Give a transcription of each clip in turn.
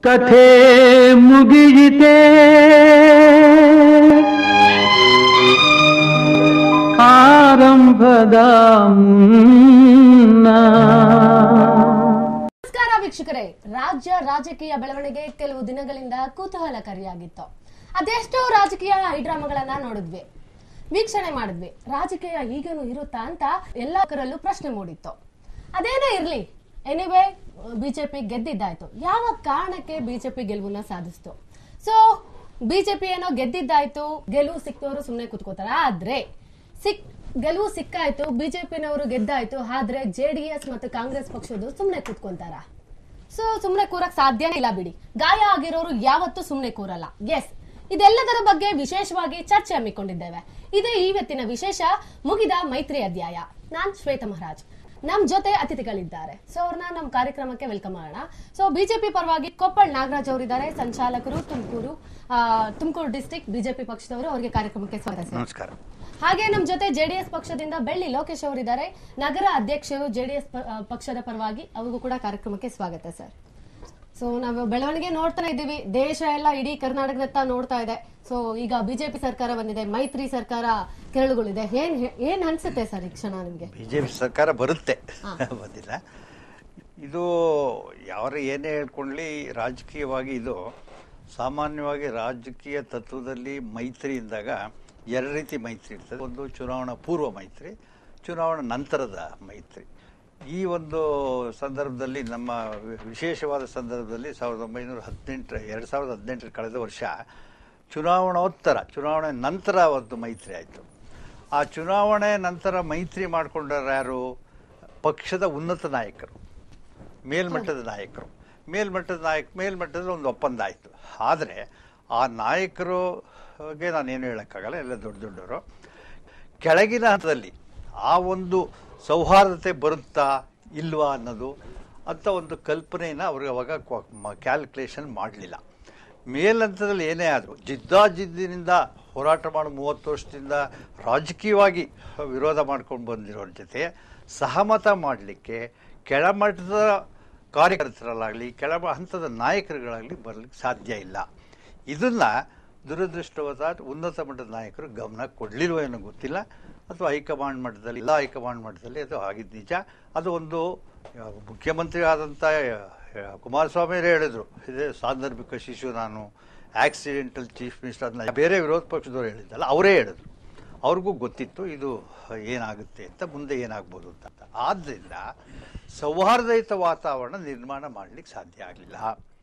ಕಥೆ ಮುಗಿಯಿತೆ ಆರಂಭದ ಮುನ್ನ ನಮಸ್ಕಾರ ವೀಕ್ಷಕರೇ ರಾಜ್ಯ ರಾಜಕೀಯ ಬೆಳವಣಿಗೆ ಕೆಲವು ದಿನಗಳಿಂದ ಕುತೂಹಲಕಾರಿಯಾಗಿತ್ತು ಅದೆಷ್ಟೋ ರಾಜಕೀಯ ಹೈಡ್ರಾಮಾಗಳನ್ನ ನೋಡಿದ್ವಿ ವೀಕ್ಷಣೆ ಮಾಡಿದ್ವಿ ರಾಜಕೀಯ ಈಗೇನು ಇರುತ್ತಾ ಅಂತ ಎಲ್ಲರಲ್ಲೂ ಪ್ರಶ್ನೆ ಮೂಡಿತ್ತು ಅದೇನೇ ಇರ್ಲಿ ಎನಿವೇ ಬಿಜೆಪಿ ಗೆದ್ದಿದ್ದಾಯ್ತು ಯಾವ ಕಾರಣಕ್ಕೆ ಬಿಜೆಪಿ ಗೆಲುವನ್ನ ಸಾಧಿಸ್ತು ಸೊ ಬಿಜೆಪಿ ಏನೋ ಗೆದ್ದಿದ್ದಾಯ್ತು ಗೆಲುವು ಸಿಕ್ತವರು ಸುಮ್ಮನೆ ಕುತ್ಕೋತಾರ ಆದ್ರೆ ಸಿಕ್ ಗೆಲುವು ಸಿಕ್ಕಾಯ್ತು ಬಿಜೆಪಿನವರು ಗೆದ್ದಾಯ್ತು ಆದ್ರೆ ಜೆಡಿಎಸ್ ಮತ್ತು ಕಾಂಗ್ರೆಸ್ ಪಕ್ಷದ ಸುಮ್ಮನೆ ಕೂತ್ಕೊಂತಾರ ಸೊ ಸುಮ್ಮನೆ ಕೂರಕ್ ಸಾಧ್ಯನೇ ಇಲ್ಲ ಬಿಡಿ ಗಾಯ ಆಗಿರೋರು ಯಾವತ್ತೂ ಸುಮ್ಮನೆ ಕೂರಲ್ಲ ಎಸ್ ಇದೆಲ್ಲದರ ಬಗ್ಗೆ ವಿಶೇಷವಾಗಿ ಚರ್ಚೆ ಹಮ್ಮಿಕೊಂಡಿದ್ದೇವೆ ಇದೇ ಇವತ್ತಿನ ವಿಶೇಷ ಮುಗಿದ ಮೈತ್ರಿ ಅಧ್ಯಾಯ ನಾನ್ ಶ್ವೇತ ಮಹಾರಾಜ್ ನಮ್ ಜೊತೆ ಅತಿಥಿಗಳಿದ್ದಾರೆ ಸೊ ಅವ್ರನ್ನ ನಮ್ಮ ಕಾರ್ಯಕ್ರಮಕ್ಕೆ ವೆಲ್ಕಮ್ ಮಾಡೋಣ ಸೊ ಬಿಜೆಪಿ ಪರವಾಗಿ ಕೊಪ್ಪಳ್ ನಾಗರಾಜ್ ಅವರಿದ್ದಾರೆ ಸಂಚಾಲಕರು ತುಮಕೂರು ತುಮಕೂರು ಡಿಸ್ಟ್ರಿಕ್ಟ್ ಬಿಜೆಪಿ ಪಕ್ಷದವರು ಅವರಿಗೆ ಕಾರ್ಯಕ್ರಮಕ್ಕೆ ಸ್ವಾಗತ ಸರ್ ನಮಸ್ಕಾರ ಹಾಗೆ ನಮ್ ಜೊತೆ ಜೆಡಿಎಸ್ ಪಕ್ಷದಿಂದ ಬೆಳ್ಳಿ ಲೋಕೇಶ್ ಅವರಿದ್ದಾರೆ ನಗರ ಅಧ್ಯಕ್ಷರು ಜೆಡಿಎಸ್ ಪಕ್ಷದ ಪರವಾಗಿ ಅವ್ರಿಗೂ ಕೂಡ ಕಾರ್ಯಕ್ರಮಕ್ಕೆ ಸ್ವಾಗತ ಸರ್ ಸೊ ನಾವು ಬೆಳವಣಿಗೆ ನೋಡ್ತಾನೆ ಇದ್ದೀವಿ ದೇಶ ಎಲ್ಲ ಇಡೀ ಕರ್ನಾಟಕದತ್ತ ನೋಡ್ತಾ ಇದೆ ಸೊ ಈಗ ಬಿಜೆಪಿ ಸರ್ಕಾರ ಬಂದಿದೆ ಮೈತ್ರಿ ಸರ್ಕಾರ ಕೆರಳುಗಳಿದೆ ಏನ್ ಹೇ- ಏನ್ ಅನ್ಸುತ್ತೆ ಸರ್ ಈ ಕ್ಷಣ ನಿಮ್ಗೆ ಬಿಜೆಪಿ ಸರ್ಕಾರ ಬರುತ್ತೆ ಬಂದಿಲ್ಲ ಇದು ಯಾರು ಏನೇ ಹೇಳ್ಕೊಳ್ಳಿ ರಾಜಕೀಯವಾಗಿ ಇದು ಸಾಮಾನ್ಯವಾಗಿ ರಾಜಕೀಯ ತತ್ವದಲ್ಲಿ ಮೈತ್ರಿ ಇದ್ದಾಗ ಎರಡು ರೀತಿ ಮೈತ್ರಿ ಇರ್ತದೆ ಒಂದು ಚುನಾವಣಾ ಪೂರ್ವ ಮೈತ್ರಿ ಚುನಾವಣಾ ನಂತರದ ಮೈತ್ರಿ ಈ ಒಂದು ಸಂದರ್ಭದಲ್ಲಿ ನಮ್ಮ ವಿ- ವಿಶೇಷವಾದ ಸಂದರ್ಭದಲ್ಲಿ ಸಾವಿರದ ಒಂಬೈನೂರ ಹದಿನೆಂಟರ ಎರಡು ಸಾವಿರದ ಹದಿನೆಂಟರ ಕಳೆದ ವರ್ಷ ಚುನಾವಣೋತ್ತರ ಚುನಾವಣೆ ನಂತರ ಒಂದು ಮೈತ್ರಿ ಆಯಿತು ಆ ಚುನಾವಣೆ ನಂತರ ಮೈತ್ರಿ ಮಾಡಿಕೊಂಡರು ಯಾರು ಪಕ್ಷದ ಉನ್ನತ ನಾಯಕರು ಮೇಲ್ಮಟ್ಟದ ನಾಯಕರು ಮೇಲ್ಮಟ್ಟದ ನಾಯಕ ಮೇಲ್ಮಟ್ಟದಲ್ಲಿ ಒಂದು ಒಪ್ಪಂದ ಆಯಿತು ಆದರೆ ಆ ನಾಯಕರಿಗೆ ನಾನೇನು ಹೇಳೋಕ್ಕಾಗಲ್ಲ ಎಲ್ಲ ದೊಡ್ಡ ದೊಡ್ಡವರು ಕೆಳಗಿನ ಹಂತದಲ್ಲಿ ಆ ಒಂದು ಸೌಹಾರ್ದತೆ ಬರುತ್ತಾ ಇಲ್ವಾ ಅನ್ನೋದು ಅಂತ ಒಂದು ಕಲ್ಪನೆಯನ್ನು ಅವ್ರಿಗೆ ಅವಾಗ ಕ್ಯಾಲ್ಕುಲೇಷನ್ ಮಾಡಲಿಲ್ಲ ಮೇಲಂತದಲ್ಲಿ ಏನೇ ಆದರೂ ಜಿದ್ದಾಜಿದ್ದಿನಿಂದ ಹೋರಾಟ ಮಾಡೋ ಮೂವತ್ತು ವರ್ಷದಿಂದ ರಾಜಕೀಯವಾಗಿ ವಿರೋಧ ಮಾಡ್ಕೊಂಡು ಬಂದಿರೋರ ಜೊತೆ ಸಹಮತ ಮಾಡಲಿಕ್ಕೆ ಕೆಳಮಟ್ಟದ ಕಾರ್ಯಕರ್ತರಲ್ಲಾಗಲಿ ಕೆಳ ಹಂತದ ನಾಯಕರುಗಳಾಗಲಿ ಬರಲಿಕ್ಕೆ ಸಾಧ್ಯ ಇಲ್ಲ ಇದನ್ನು ದುರದೃಷ್ಟವಶಾತ್ ಉನ್ನತ ಮಟ್ಟದ ನಾಯಕರು ಗಮನ ಕೊಡಲಿಲ್ವೋ ಏನೋ ಗೊತ್ತಿಲ್ಲ ಅಥವಾ ಹೈಕಮಾಂಡ್ ಮಟ್ಟದಲ್ಲಿ ಇಲ್ಲ ಹೈಕಮಾಂಡ್ ಮಟ್ಟದಲ್ಲಿ ಅದು ಆಗಿದ್ದು ನಿಜ ಅದು ಒಂದು ಆ, ಮುಖ್ಯಮಂತ್ರಿ ಆದಂಥ ಆ, ಕುಮಾರಸ್ವಾಮಿಯವರೇ ಹೇಳಿದರು ಇದೇ ಸಾಂದರ್ಭಿಕ ಶಿಶು ನಾನು ಆಕ್ಸಿಡೆಂಟಲ್ ಚೀಫ್ ಮಿನಿಸ್ಟರ್ ಅದನ್ನ ಬೇರೆ ವಿರೋಧ ಪಕ್ಷದವ್ರು ಹೇಳಿದ್ದಲ್ಲ ಅವರೇ ಹೇಳಿದ್ರು ಅವ್ರಿಗೂ ಗೊತ್ತಿತ್ತು ಇದು ಏನಾಗುತ್ತೆ ಅಂತ ಮುಂದೆ ಏನಾಗ್ಬೋದು ಅಂತ ಆದ್ದರಿಂದ ಸೌಹಾರ್ದಯುತ ವಾತಾವರಣ ನಿರ್ಮಾಣ ಮಾಡಲಿಕ್ಕೆ ಸಾಧ್ಯ ಆಗಲಿಲ್ಲ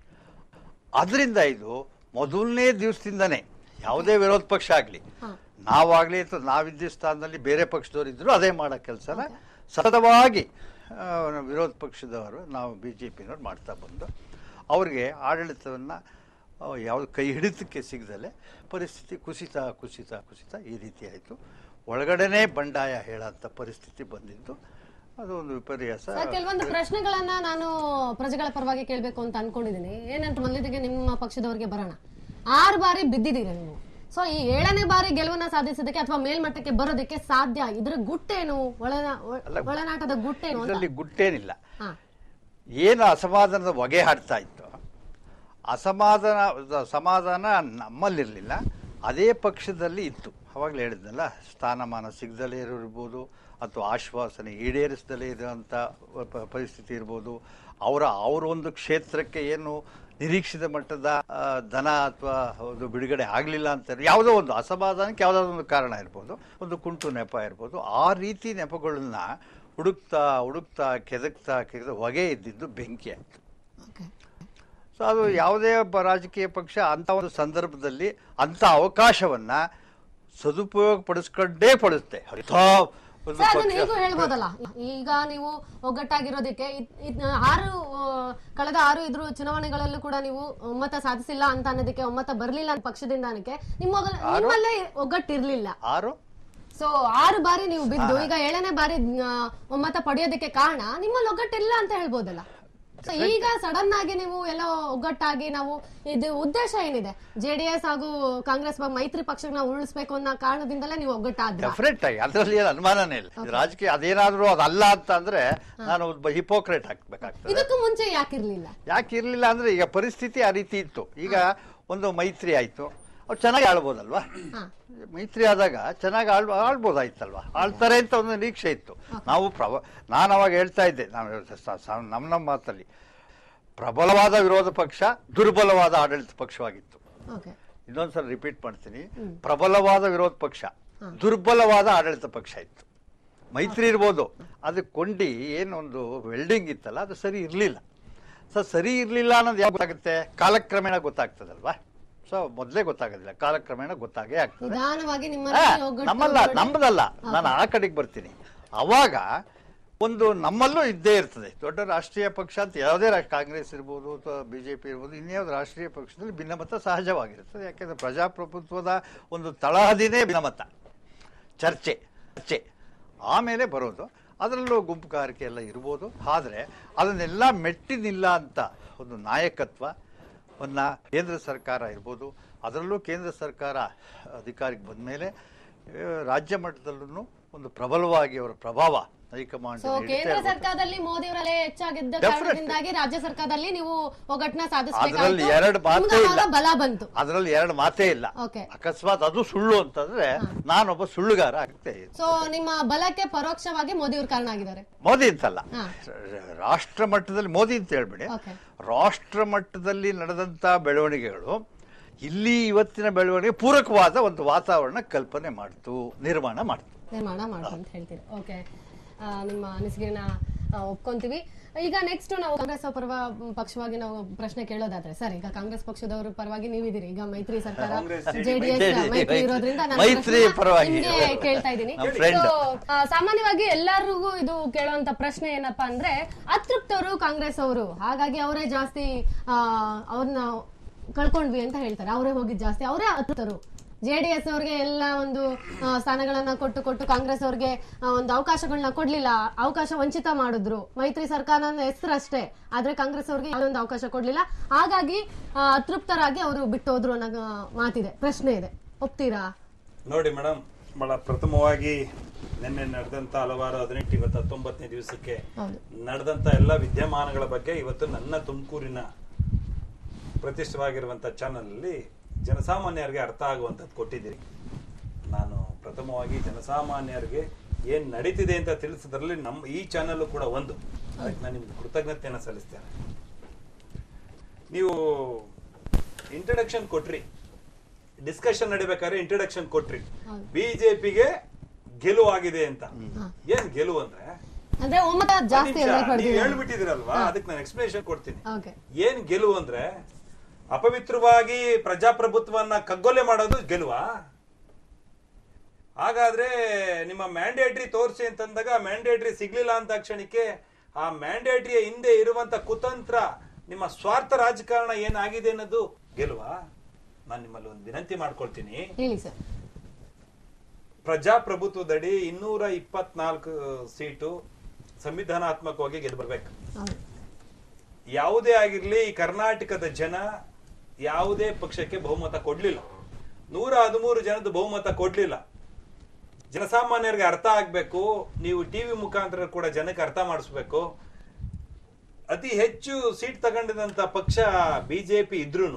ಅದರಿಂದ ಇದು ಮೊದಲನೇ ದಿವಸದಿಂದನೇ ಯಾವುದೇ ವಿರೋಧ ಪಕ್ಷ ಆಗಲಿ ನಾವಾಗಲಿ ಅಥವಾ ನಾವಿದ್ದ ಸ್ಥಾನದಲ್ಲಿ ಬೇರೆ ಪಕ್ಷದವರು ಇದ್ದರೂ ಅದೇ ಮಾಡೋ ಕೆಲಸನ ಸತತವಾಗಿ ಆ, ವಿರೋಧ ಪಕ್ಷದವರು ನಾವು ಬಿ ಜೆ ಪಿನವ್ರು ಮಾಡ್ತಾ ಬಂದು ಅವ್ರಿಗೆ ಆಡಳಿತವನ್ನು ಯಾವುದು ಕೈ ಹಿಡಿತಕ್ಕೆ ಸಿಗದಲ್ಲೇ ಪರಿಸ್ಥಿತಿ ಕುಸಿತ ಕುಸಿತ ಕುಸಿತ ಈ ರೀತಿ ಆಯಿತು ಒಳಗಡೆನೇ ಬಂಡಾಯ ಹೇಳೋಂಥ ಪರಿಸ್ಥಿತಿ ಬಂದಿದ್ದು ಅದು ಒಂದು ವಿಪರ್ಯಾಸ ಸರ್ ಕೆಲವೊಂದು ಪ್ರಶ್ನೆಗಳನ್ನ ನಾನು ಪ್ರಜೆಗಳ ಪರವಾಗಿ ಕೇಳಬೇಕು ಅಂತ ಅನ್ಕೊಂಡಿದ್ದೀನಿ ಏನಂತ ಮೊದಲಿಗೆ ನಿಮ್ಮ ಪಕ್ಷದವರಿಗೆ ಬರೋಣ ಆರು ಬಾರಿ ಬಿದ್ದಿದ್ದೀರಿ ನೀವು ಸೊ ಈ ಏಳನೇ ಬಾರಿ ಗೆಲುವನ್ನ ಸಾಧಿಸೋದಕ್ಕೆ ಅಥವಾ ಮೇಲ್ಮಟ್ಟಕ್ಕೆ ಬರೋದಕ್ಕೆ ಸಾಧ್ಯ ಇದ್ರ ಗುಟ್ಟೇನು ಒಳನ ಒಳ- ಒಳನಾಟದ ಗುಟ್ಟೇನು ಅಂತ ಇದರಲ್ಲಿ ಗುಟ್ಟೇನಿಲ್ಲ ಹಾ ಏನು ಅಸಮಾಧಾನದ ಹೊಗೆ ಹಾಡ್ತಾ ಇತ್ತು ಅಸಮಾಧಾನ ಸಮಾಧಾನ ನಮ್ಮಲ್ಲಿರಲಿಲ್ಲ ಅದೇ ಪಕ್ಷದಲ್ಲಿ ಇತ್ತು ಅವಾಗಲೇ ಹೇಳಿದ್ನಲ್ಲ ಸ್ಥಾನಮಾನ ಸಿಗದಲೇ ಇರ್ಬೋದು ಅಥವಾ ಆಶ್ವಾಸನೆ ಈಡೇರಿಸದಲೇ ಇರುವಂಥ ಪ- ಪರಿಸ್ಥಿತಿ ಇರ್ಬೋದು ಅವರ ಅವರ ಒಂದು ಕ್ಷೇತ್ರಕ್ಕೆ ಏನು ನಿರೀಕ್ಷಿತ ಮಟ್ಟದ ಆ, ಧನ ಅಥವಾ ಒಂದು ಬಿಡುಗಡೆ ಆಗಲಿಲ್ಲ ಅಂತ ಯಾವುದೋ ಒಂದು ಅಸಮಾಧಾನಕ್ಕೆ ಯಾವುದಾದ್ರು ಒಂದು ಕಾರಣ ಇರ್ಬೋದು ಒಂದು ಕುಂಟು ನೆಪ ಇರ್ಬೋದು ಆ ರೀತಿ ನೆಪಗಳನ್ನ ಹುಡುಕ್ತಾ ಹುಡುಕ್ತಾ ಕೆದಕ್ತಾ ಕೆದಕ್ತಾ ಹೊಗೆ ಇದ್ದಿದ್ದು ಬೆಂಕಿ ಆಯಿತು ಓಕೆ ಸೊ ಅದು ಯಾವುದೇ ಒಬ್ಬ ರಾಜಕೀಯ ಪಕ್ಷ ಅಂಥ ಒಂದು ಸಂದರ್ಭದಲ್ಲಿ ಅಂಥ ಅವಕಾಶವನ್ನ ಸದುಪಯೋಗ ಪಡಿಸ್ಕೊಂಡೇ ಪಡಿಸುತ್ತೆ ಅಂಥ ಒಂದು ಸರ್ ಅದನ್ನ ಪಕ್ಷ ಈಗೂ ಹೇಳ್ಬೋದಲ್ಲ ಈಗ ನೀವು ಒಗ್ಗಟ್ಟಾಗಿರೋದಕ್ಕೆ ಇದ್- ಇದ್- ಆರು ಆ, ಕಳೆದ ಆರು ಇದ್ರ ಚುನಾವಣೆಗಳಲ್ಲೂ ಕೂಡ ನೀವು ಒಮ್ಮತ ಸಾಧಿಸಿಲ್ಲ ಅಂತ ಅನ್ನೋದಕ್ಕೆ ಒಮ್ಮತ ಬರ್ಲಿಲ್ಲ ಅಂತ ಪಕ್ಷದಿಂದ ಅನ್ನಕ್ಕೆ ನಿಮ್ಮ ನಿಮ್ಮಲ್ಲೇ ಒಗ್ಗಟ್ಟಿರ್ಲಿಲ್ಲ ಆರು ಸೊ ಆರು ಬಾರಿ ನೀವು ಬಿದ್ದು ಈಗ ಏಳನೇ ಬಾರಿ ಆ, ಒಮ್ಮತ ಪಡೆಯೋದಕ್ಕೆ ಕಾರಣ ನಿಮ್ಮಲ್ಲಿ ಒಗ್ಗಟ್ಟಿಲ್ಲ ಅಂತ ಹೇಳ್ಬೋದಲ್ಲ ಸೊ ಈಗ ಸಡನ್ ಆಗಿ ನೀವು ಎಲ್ಲೋ ಒಗ್ಗಟ್ಟಾಗಿ ನಾವು ಇದು ಉದ್ದೇಶ ಏನಿದೆ ಜೆಡಿಎಸ್ ಹಾಗೂ ಕಾಂಗ್ರೆಸ್ ಪಕ್ಷ- ಮೈತ್ರಿ ಪಕ್ಷ ನಾವು ಉಳಿಸ್ಬೇಕು ಅನ್ನೋ ಕಾರಣದಿಂದಲೇ ನೀವು ಒಗ್ಗಟ್ಟಾದ್ರ ಡೆಫಿನೆಟ್ ಆಗಿ ಅದರಲ್ಲಿ ಏನು ಅನುಮಾನನೇ ಇಲ್ಲ ಇದು ರಾಜಕೀಯ ಅದೇನಾದ್ರೂ ಅದಲ್ಲ ಅಂತ ಅಂದ್ರೆ ನಾನು ಒಬ್ಬ ಹಿಪೋಕ್ರೇಟ್ ಹಾಕ್ಬೇಕಾಗ್ತದೆ ಇದಕ್ಕೂ ಮುಂಚೆ ಯಾಕಿರ್ಲಿಲ್ಲ ಯಾಕೆ ಇರ್ಲಿಲ್ಲ ಅಂದ್ರೆ ಈಗ ಪರಿಸ್ಥಿತಿ ಆ ರೀತಿ ಇತ್ತು ಈಗ ಒಂದು ಮೈತ್ರಿ ಆಯ್ತು ಅವ್ರು ಚೆನ್ನಾಗಿ ಆಳ್ಬೋದಲ್ವಾ ಹಾ ಮೈತ್ರಿ ಆದಾಗ ಚೆನ್ನಾಗಿ ಆಳ್ ಆಳ್ಬೋದಾಯ್ತಲ್ವಾ ಆಳ್ತಾರೆ ಅಂತ ಒಂದು ನಿರೀಕ್ಷೆ ಇತ್ತು ನಾವು ಪ್ರಭ ನಾನು ಅವಾಗ ಹೇಳ್ತಾ ಇದ್ದೆ ನಾವು ಸ- ಸ- ನಮ್ಮ ನಮ್ಮ ಮಾತಲ್ಲಿ ಪ್ರಬಲವಾದ ವಿರೋಧ ಪಕ್ಷ ದುರ್ಬಲವಾದ ಆಡಳಿತ ಪಕ್ಷವಾಗಿತ್ತು ಓಕೆ ಇನ್ನೊಂದ್ಸಲ ರಿಪೀಟ್ ಮಾಡ್ತೀನಿ ಪ್ರಬಲವಾದ ವಿರೋಧ ಪಕ್ಷ ದುರ್ಬಲವಾದ ಆಡಳಿತ ಪಕ್ಷ ಇತ್ತು ಮೈತ್ರಿ ಇರ್ಬೋದು ಅದು ಕೊಂಡಿ ಏನೊಂದು ವೆಲ್ಡಿಂಗ್ ಇತ್ತಲ್ಲ ಅದು ಸರಿ ಇರಲಿಲ್ಲ ಸೊ ಸರಿ ಇರಲಿಲ್ಲ ಅನ್ನೋದು ಯಾವಾಗ ಗೊತ್ತಾಗುತ್ತೆ ಕಾಲಕ್ರಮೇಣ ಗೊತ್ತಾಗ್ತದಲ್ವಾ ಸೊ ಮೊದಲೇ ಗೊತ್ತಾಗೋದಿಲ್ಲ ಕಾಲಕ್ರಮೇಣ ಗೊತ್ತಾಗೇ ಆಗ್ತದೆ ನಿಧಾನವಾಗಿ ನಿಮ್ಮ ಆ, ಒಗ್ಗಟ್ಟು ನಮ್ಮಲ್ಲ ನಮ್ಮದಲ್ಲ ನಾನು ಆ ಕಡೆಗೆ ಬರ್ತೀನಿ ಅವಾಗ ಒಂದು ನಮ್ಮಲ್ಲೂ ಇದ್ದೇ ಇರ್ತದೆ ದೊಡ್ಡ ರಾಷ್ಟ್ರೀಯ ಪಕ್ಷ ಅಂತ ಯಾವುದೇ ರಾಷ್ಟ್ರ ಕಾಂಗ್ರೆಸ್ ಇರ್ಬೋದು ಅಥವಾ ಬಿಜೆಪಿ ಇರ್ಬೋದು ಇನ್ಯಾವುದು ರಾಷ್ಟ್ರೀಯ ಪಕ್ಷದಲ್ಲಿ ಭಿನ್ನಮತ ಸಹಜವಾಗಿರುತ್ತದೆ ಯಾಕೆಂದ್ರೆ ಪ್ರಜಾಪ್ರಭುತ್ವದ ಒಂದು ತಳಹದಿನೇ ಭಿನ್ನಮತ ಚರ್ಚೆ ಚರ್ಚೆ ಆಮೇಲೆ ಬರೋದು ಅದರಲ್ಲೂ ಗುಂಪುಗಾರಿಕೆ ಎಲ್ಲ ಇರ್ಬೋದು ಆದರೆ ಅದನ್ನೆಲ್ಲ ಮೆಟ್ಟಿನಿಲ್ಲ ಅಂತ ಒಂದು ನಾಯಕತ್ವವನ್ನ ಕೇಂದ್ರ ಸರ್ಕಾರ ಇರ್ಬೋದು ಅದರಲ್ಲೂ ಕೇಂದ್ರ ಸರ್ಕಾರ ಅಧಿಕಾರಕ್ಕೆ ಬಂದ ಮೇಲೆ ರಾಜ್ಯ ಮಟ್ಟದಲ್ಲೂ ಒಂದು ಪ್ರಬಲವಾಗಿ ಅವರ ಪ್ರಭಾವ ಹೈಕಮಾಂಡ್ ಸೊ ಕೇಂದ್ರ ಸರ್ಕಾರದಲ್ಲಿ ಮೋದಿ ಅವರಲ್ಲೇ ಹೆಚ್ಚಾಗಿದ್ದ Definitely. ಕಾರಣದಿಂದಾಗಿ ರಾಜ್ಯ ಸರ್ಕಾರದಲ್ಲಿ ನೀವು ಒಗ್ಗಟ್ಟನ್ನ ಅದರಲ್ಲಿ ಎರಡು ಮಾತೇ ಸಾಧಿಸಬೇಕಾಯ್ತು ಇಲ್ಲ ಬಲ ಬಂತು ಅದರಲ್ಲಿ ಎರಡು ಮಾತೇ ಇಲ್ಲ ಓಕೆ ಅಕಸ್ಮಾತ್ ಅದು ಸುಳ್ಳು ಅಂತಂದ್ರೆ ನಾನೊಬ್ಬ ಸುಳ್ಳುಗಾರ ಆಗ್ತೇ ಇದ್ದೆ. ಸೊ ನಿಮ್ಮ ಬಲಕ್ಕೆ ಪರೋಕ್ಷವಾಗಿ ಮೋದಿ ಅವರು ಕಾರಣ ಆಗಿದ್ದಾರೆ ಮೋದಿ ಅಂತಲ್ಲ ಹಾ. ರಾಷ್ಟ್ರ ಮಟ್ಟದಲ್ಲಿ ಮೋದಿ ಅಂತ ಹೇಳ್ಬೇಡಿ ಓಕೆ ರಾಷ್ಟ್ರ ಮಟ್ಟದಲ್ಲಿ ನಡೆದಂತ ಬೆಳವಣಿಗೆಗಳು ಇಲ್ಲಿ ಇವತ್ತಿನ ಬೆಳವಣಿಗೆ ಪೂರಕವಾದ ಒಂದು ವಾತಾವರಣ ಕಲ್ಪನೆ ಮಾಡ್ತು ನಿರ್ಮಾಣ ಮಾಡ್ತು ನಿರ್ಮಾಣ ಮಾಡು ಅಂತ ಹೇಳ್ತೀರಿ ಓಕೆ ನಿಮ್ಮ ಅನಿಸಿಕೆನ ಆ, ಒಪ್ಕೊಂತೀವಿ ಈಗ ನೆಕ್ಸ್ಟ್ ನಾವು ಕಾಂಗ್ರೆಸ್ ಪರವ ಪಕ್ಷವಾಗಿ ನಾವು ಪ್ರಶ್ನೆ ಕೇಳೋದಾದ್ರೆ ಸರ್ ಈಗ ಕಾಂಗ್ರೆಸ್ ಪಕ್ಷದವರು ಪರವಾಗಿ ನೀವಿದ್ದೀರಿ ಈಗ ಮೈತ್ರಿ ಸರ್ಕಾರ ಜೆಡಿಎಸ್ JDS ಮೈತ್ರಿ ಇರೋದ್ರಿಂದ ನಾನು ಮೈತ್ರಿ ಪ್ರಶ್ನೆನ ಪರವಾಗಿ. ನಿಮ್ಗೆ ಕೇಳ್ತಾ ಇದ್ದೀನಿ ನಮ್ಮ friend. So, ಆ, ಸಾಮಾನ್ಯವಾಗಿ ಎಲ್ಲರಿಗೂ ಇದು ಕೇಳುವಂತ ಪ್ರಶ್ನೆ ಏನಪ್ಪಾ ಅಂದ್ರೆ ಅತೃಪ್ತವರು ಕಾಂಗ್ರೆಸ್ ಅವರು ಹಾಗಾಗಿ ಅವರೇ ಜಾಸ್ತಿ ಆ, ಅವ್ರನ್ನ ಕಳ್ಕೊಂಡ್ವಿ ಅಂತ ಹೇಳ್ತಾರೆ ಅವರೇ ಹೋಗಿದ್ ಜಾಸ್ತಿ ಅವರೇ ಅತೃಪ್ತರು ಜೆಡಿಎಸ್ ಅವ್ರಿಗೆ ಎಲ್ಲ ಒಂದು ಆ, ಸ್ಥಾನಗಳನ್ನ ಕೊಟ್ಟು ಕೊಟ್ಟು ಕಾಂಗ್ರೆಸ್ ಅವ್ರಿಗೆ ಆ, ಒಂದು ಅವಕಾಶಗಳನ್ನ ಕೊಡ್ಲಿಲ್ಲ ಅವಕಾಶ ವಂಚಿತ ಮಾಡಿದ್ರು ಮೈತ್ರಿ ಸರ್ಕಾರದ ಹೆಸರಷ್ಟೇ ಆದ್ರೆ ಕಾಂಗ್ರೆಸ್ ಅವ್ರಿಗೆ ಯಾವುದೊಂದು ಅವಕಾಶ ಕೊಡ್ಲಿಲ್ಲ ಹಾಗಾಗಿ ಆ, ಅತೃಪ್ತರಾಗಿ ಅವರು ಬಿಟ್ಟು ಹೋದ್ರು ಅನ್ನೋ ಮಾತಿದೆ ಪ್ರಶ್ನೆ ಇದೆ ಒಪ್ತೀರಾ ನೋಡಿ ಮೇಡಮ್ ಬಹಳ ಪ್ರಥಮವಾಗಿ ನಿನ್ನೆ ನಡೆದಂತ ಹಲವಾರು ಹದಿನೆಂಟು ಇವತ್ತು ಹತ್ತೊಂಬತ್ತನೇ ದಿವಸಕ್ಕೆ ಹೌದು ನಡೆದಂತ ಎಲ್ಲ ವಿದ್ಯಮಾನಗಳ ಬಗ್ಗೆ ಇವತ್ತು ನನ್ನ ತುಮಕೂರಿನ ಪ್ರತಿಷ್ಠವಾಗಿರುವಂತ ಚಾನಲ್ ಅಲ್ಲಿ ಜನಸಾಮಾನ್ಯರಿಗೆ ಅರ್ಥ ಆಗುವಂಥದ್ದು ಕೊಟ್ಟಿದ್ದೀರಿ ನಾನು ಪ್ರಥಮವಾಗಿ ಜನಸಾಮಾನ್ಯರಿಗೆ ಏನ್ ನಡೀತಿದೆ ಅಂತ ತಿಳಿಸಿದ್ರಲ್ಲಿ ನಮ್ಮ ಈ ಚಾನಲ್ ಕೂಡ ಒಂದು ಅದಕ್ಕೆ ನಾನು ನಿಮ್ಗೆ ಕೃತಜ್ಞತೆಯನ್ನು ಸಲ್ಲಿಸ್ತೇನೆ ನೀವು ಇಂಟ್ರಡಕ್ಷನ್ ಕೊಟ್ರಿ ಡಿಸ್ಕಷನ್ ನಡಿಬೇಕಾದ್ರೆ ಇಂಟ್ರಡಕ್ಷನ್ ಕೊಟ್ರಿ ಹೌದು. ಬಿಜೆಪಿಗೆ ಗೆಲುವು ಆಗಿದೆ ಅಂತ ಏನ್ ಗೆಲುವು ಅಂದ್ರೆ ಅಂದ್ರೆ ಒಮ್ಮತ ಜಾಸ್ತಿ ಒಂದ್ ಎಲ್ಲ ನಿಮಿಷ, ನೀವ್ ಪಡೆದಿದ್ದಾರೆ ಹೇಳ್ಬಿಟ್ಟಿದಿರಲ್ವಾ ಅದಕ್ಕೆ ನಾನು ಎಕ್ಸ್ಪ್ಲನೇಷನ್ ಕೊಡ್ತೀನಿ ಓಕೆ ಏನ್ ಗೆಲುವು ಅಂದ್ರೆ ಅಪವಿತ್ರವಾಗಿ ಪ್ರಜಾಪ್ರಭುತ್ವವನ್ನ ಕಗ್ಗೊಲೆ ಮಾಡೋದು ಗೆಲುವಾ ಹಾಗಾದ್ರೆ ನಿಮ್ಮ ಮ್ಯಾಂಡೇಟ್ರಿ ತೋರಿಸಿ ಅಂತಂದಾಗ ಮ್ಯಾಂಡೇಟ್ರಿ ಸಿಗ್ಲಿಲ್ಲ ಅಂತ ಕ್ಷಣಕ್ಕೆ ಆ ಮ್ಯಾಂಡೇಟ್ರಿಯ ಹಿಂದೆ ಇರುವಂತ ಕುತಂತ್ರ ನಿಮ್ಮ ಸ್ವಾರ್ಥ ರಾಜಕಾರಣ ಏನಾಗಿದೆ ಅನ್ನೋದು ಗೆಲುವಾ ನಾನು ನಿಮ್ಮಲ್ಲಿ ಒಂದು ವಿನಂತಿ ಮಾಡ್ಕೊಳ್ತೀನಿ ಹೇಳಿ ಸರ್ ಪ್ರಜಾಪ್ರಭುತ್ವದಡಿ ಇನ್ನೂರ ಇಪ್ಪತ್ನಾಲ್ಕು ಸೀಟು ಸಂವಿಧಾನಾತ್ಮಕವಾಗಿ ಗೆದ್ದು ಬರ್ಬೇಕು ಹೌದು ಯಾವುದೇ ಆಗಿರ್ಲಿ ಈ ಕರ್ನಾಟಕದ ಜನ ಯಾವುದೇ ಪಕ್ಷಕ್ಕೆ ಬಹುಮತ ಕೊಡ್ಲಿಲ್ಲ ನೂರ ಹದಿಮೂರು ಜನದ ಬಹುಮತ ಕೊಡ್ಲಿಲ್ಲ ಜನಸಾಮಾನ್ಯರಿಗೆ ಅರ್ಥ ಆಗ್ಬೇಕು ನೀವು ಟಿವಿ ಮುಖಾಂತರ ಕೂಡ ಜನಕ್ಕೆ ಅರ್ಥ ಮಾಡಿಸ್ಬೇಕು ಅತಿ ಹೆಚ್ಚು ಸೀಟ್ ತಗೊಂಡಿದಂತ ಪಕ್ಷ ಬಿಜೆಪಿ ಇದ್ರೂನು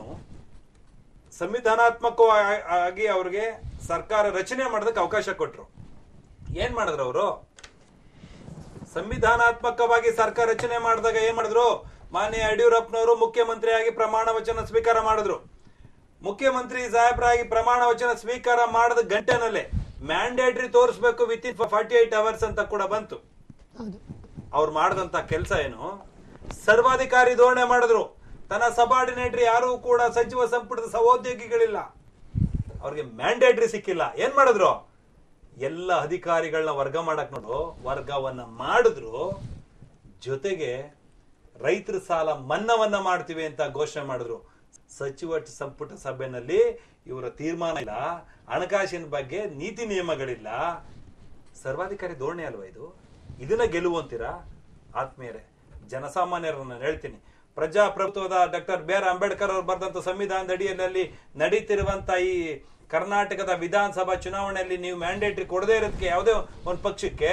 ಸಂವಿಧಾನಾತ್ಮಕವಾಗಿ ಅವ್ರಿಗೆ ಸರ್ಕಾರ ರಚನೆ ಮಾಡೋದಕ್ಕೆ ಅವಕಾಶ ಕೊಟ್ರು ಏನ್ ಮಾಡಿದ್ರು ಅವರು ಸಂವಿಧಾನಾತ್ಮಕವಾಗಿ ಸರ್ಕಾರ ರಚನೆ ಮಾಡಿದಾಗ ಏನ್ ಮಾಡಿದ್ರು ಮಾನ್ಯ ಯಡಿಯೂರಪ್ಪನವರು ಮುಖ್ಯಮಂತ್ರಿಯಾಗಿ ಪ್ರಮಾಣ ವಚನ ಸ್ವೀಕಾರ ಮಾಡಿದ್ರು ಮುಖ್ಯಮಂತ್ರಿ ಸಾಹೇಬರಾಗಿ ಪ್ರಮಾಣ ವಚನ ಸ್ವೀಕಾರ ಮಾಡಿದ ಗಂಟೆನಲ್ಲೇ ಮ್ಯಾಂಡೇಟ್ರಿ ತೋರಿಸ್ಬೇಕು within forty eight hours ಅಂತ ಕೂಡ ಬಂತು ಹೌದು ಅವ್ರು ಮಾಡಿದಂತ ಕೆಲಸ ಏನು ಸರ್ವಾಧಿಕಾರಿ ಧೋರಣೆ ಮಾಡಿದ್ರು ತನ್ನ ಸಬಾರ್ಡಿನೇಟ್ರಿ ಯಾರು ಕೂಡ ಸಚಿವ ಸಂಪುಟದ ಸಹೋದ್ಯೋಗಿಗಳಿಲ್ಲ ಅವ್ರಿಗೆ ಮ್ಯಾಂಡೇಟ್ರಿ ಸಿಕ್ಕಿಲ್ಲ ಏನ್ ಮಾಡಿದ್ರು ಎಲ್ಲ ಅಧಿಕಾರಿಗಳನ್ನ ವರ್ಗ ಮಾಡಕ್ ನೋಡು ವರ್ಗವನ್ನ ಮಾಡಿದ್ರು ಜೊತೆಗೆ ರೈತರ ಸಾಲ ಮನ್ನವನ್ನ ಮಾಡ್ತೀವಿ ಅಂತ ಘೋಷಣೆ ಮಾಡಿದ್ರು ಸಚಿವ ಸಂಪುಟ ಸಭೆಯಲ್ಲಿ ಇವರ ತೀರ್ಮಾನ ಇಲ್ಲ ಹಣಕಾಸಿನ ಬಗ್ಗೆ ನೀತಿ ನಿಯಮಗಳಿಲ್ಲ ಸರ್ವಾಧಿಕಾರಿ ಧೋರಣೆ ಅಲ್ವಾ ಇದು ಇದನ್ನ ಗೆಲುವು ಅಂತೀರಾ ಆತ್ಮೀಯರೇ ಜನಸಾಮಾನ್ಯರನ್ನ ನಾನು ಹೇಳ್ತೀನಿ ಪ್ರಜಾಪ್ರಭುತ್ವದ ಡಾಕ್ಟರ್ ಬಿ ಆರ್ ಅಂಬೇಡ್ಕರ್ ಅವರು ಬರೆದಂತ ಸಂವಿಧಾನದ ಅಡಿಯಲ್ಲಿ ನಡೀತಿರುವಂತ ಈ ಕರ್ನಾಟಕದ ವಿಧಾನಸಭಾ ಚುನಾವಣೆಯಲ್ಲಿ ನೀವು ಮ್ಯಾಂಡೇಟ್ರಿ ಕೊಡದೇ ಇರೋದಕ್ಕೆ ಯಾವುದೇ ಒಂದು ಪಕ್ಷಕ್ಕೆ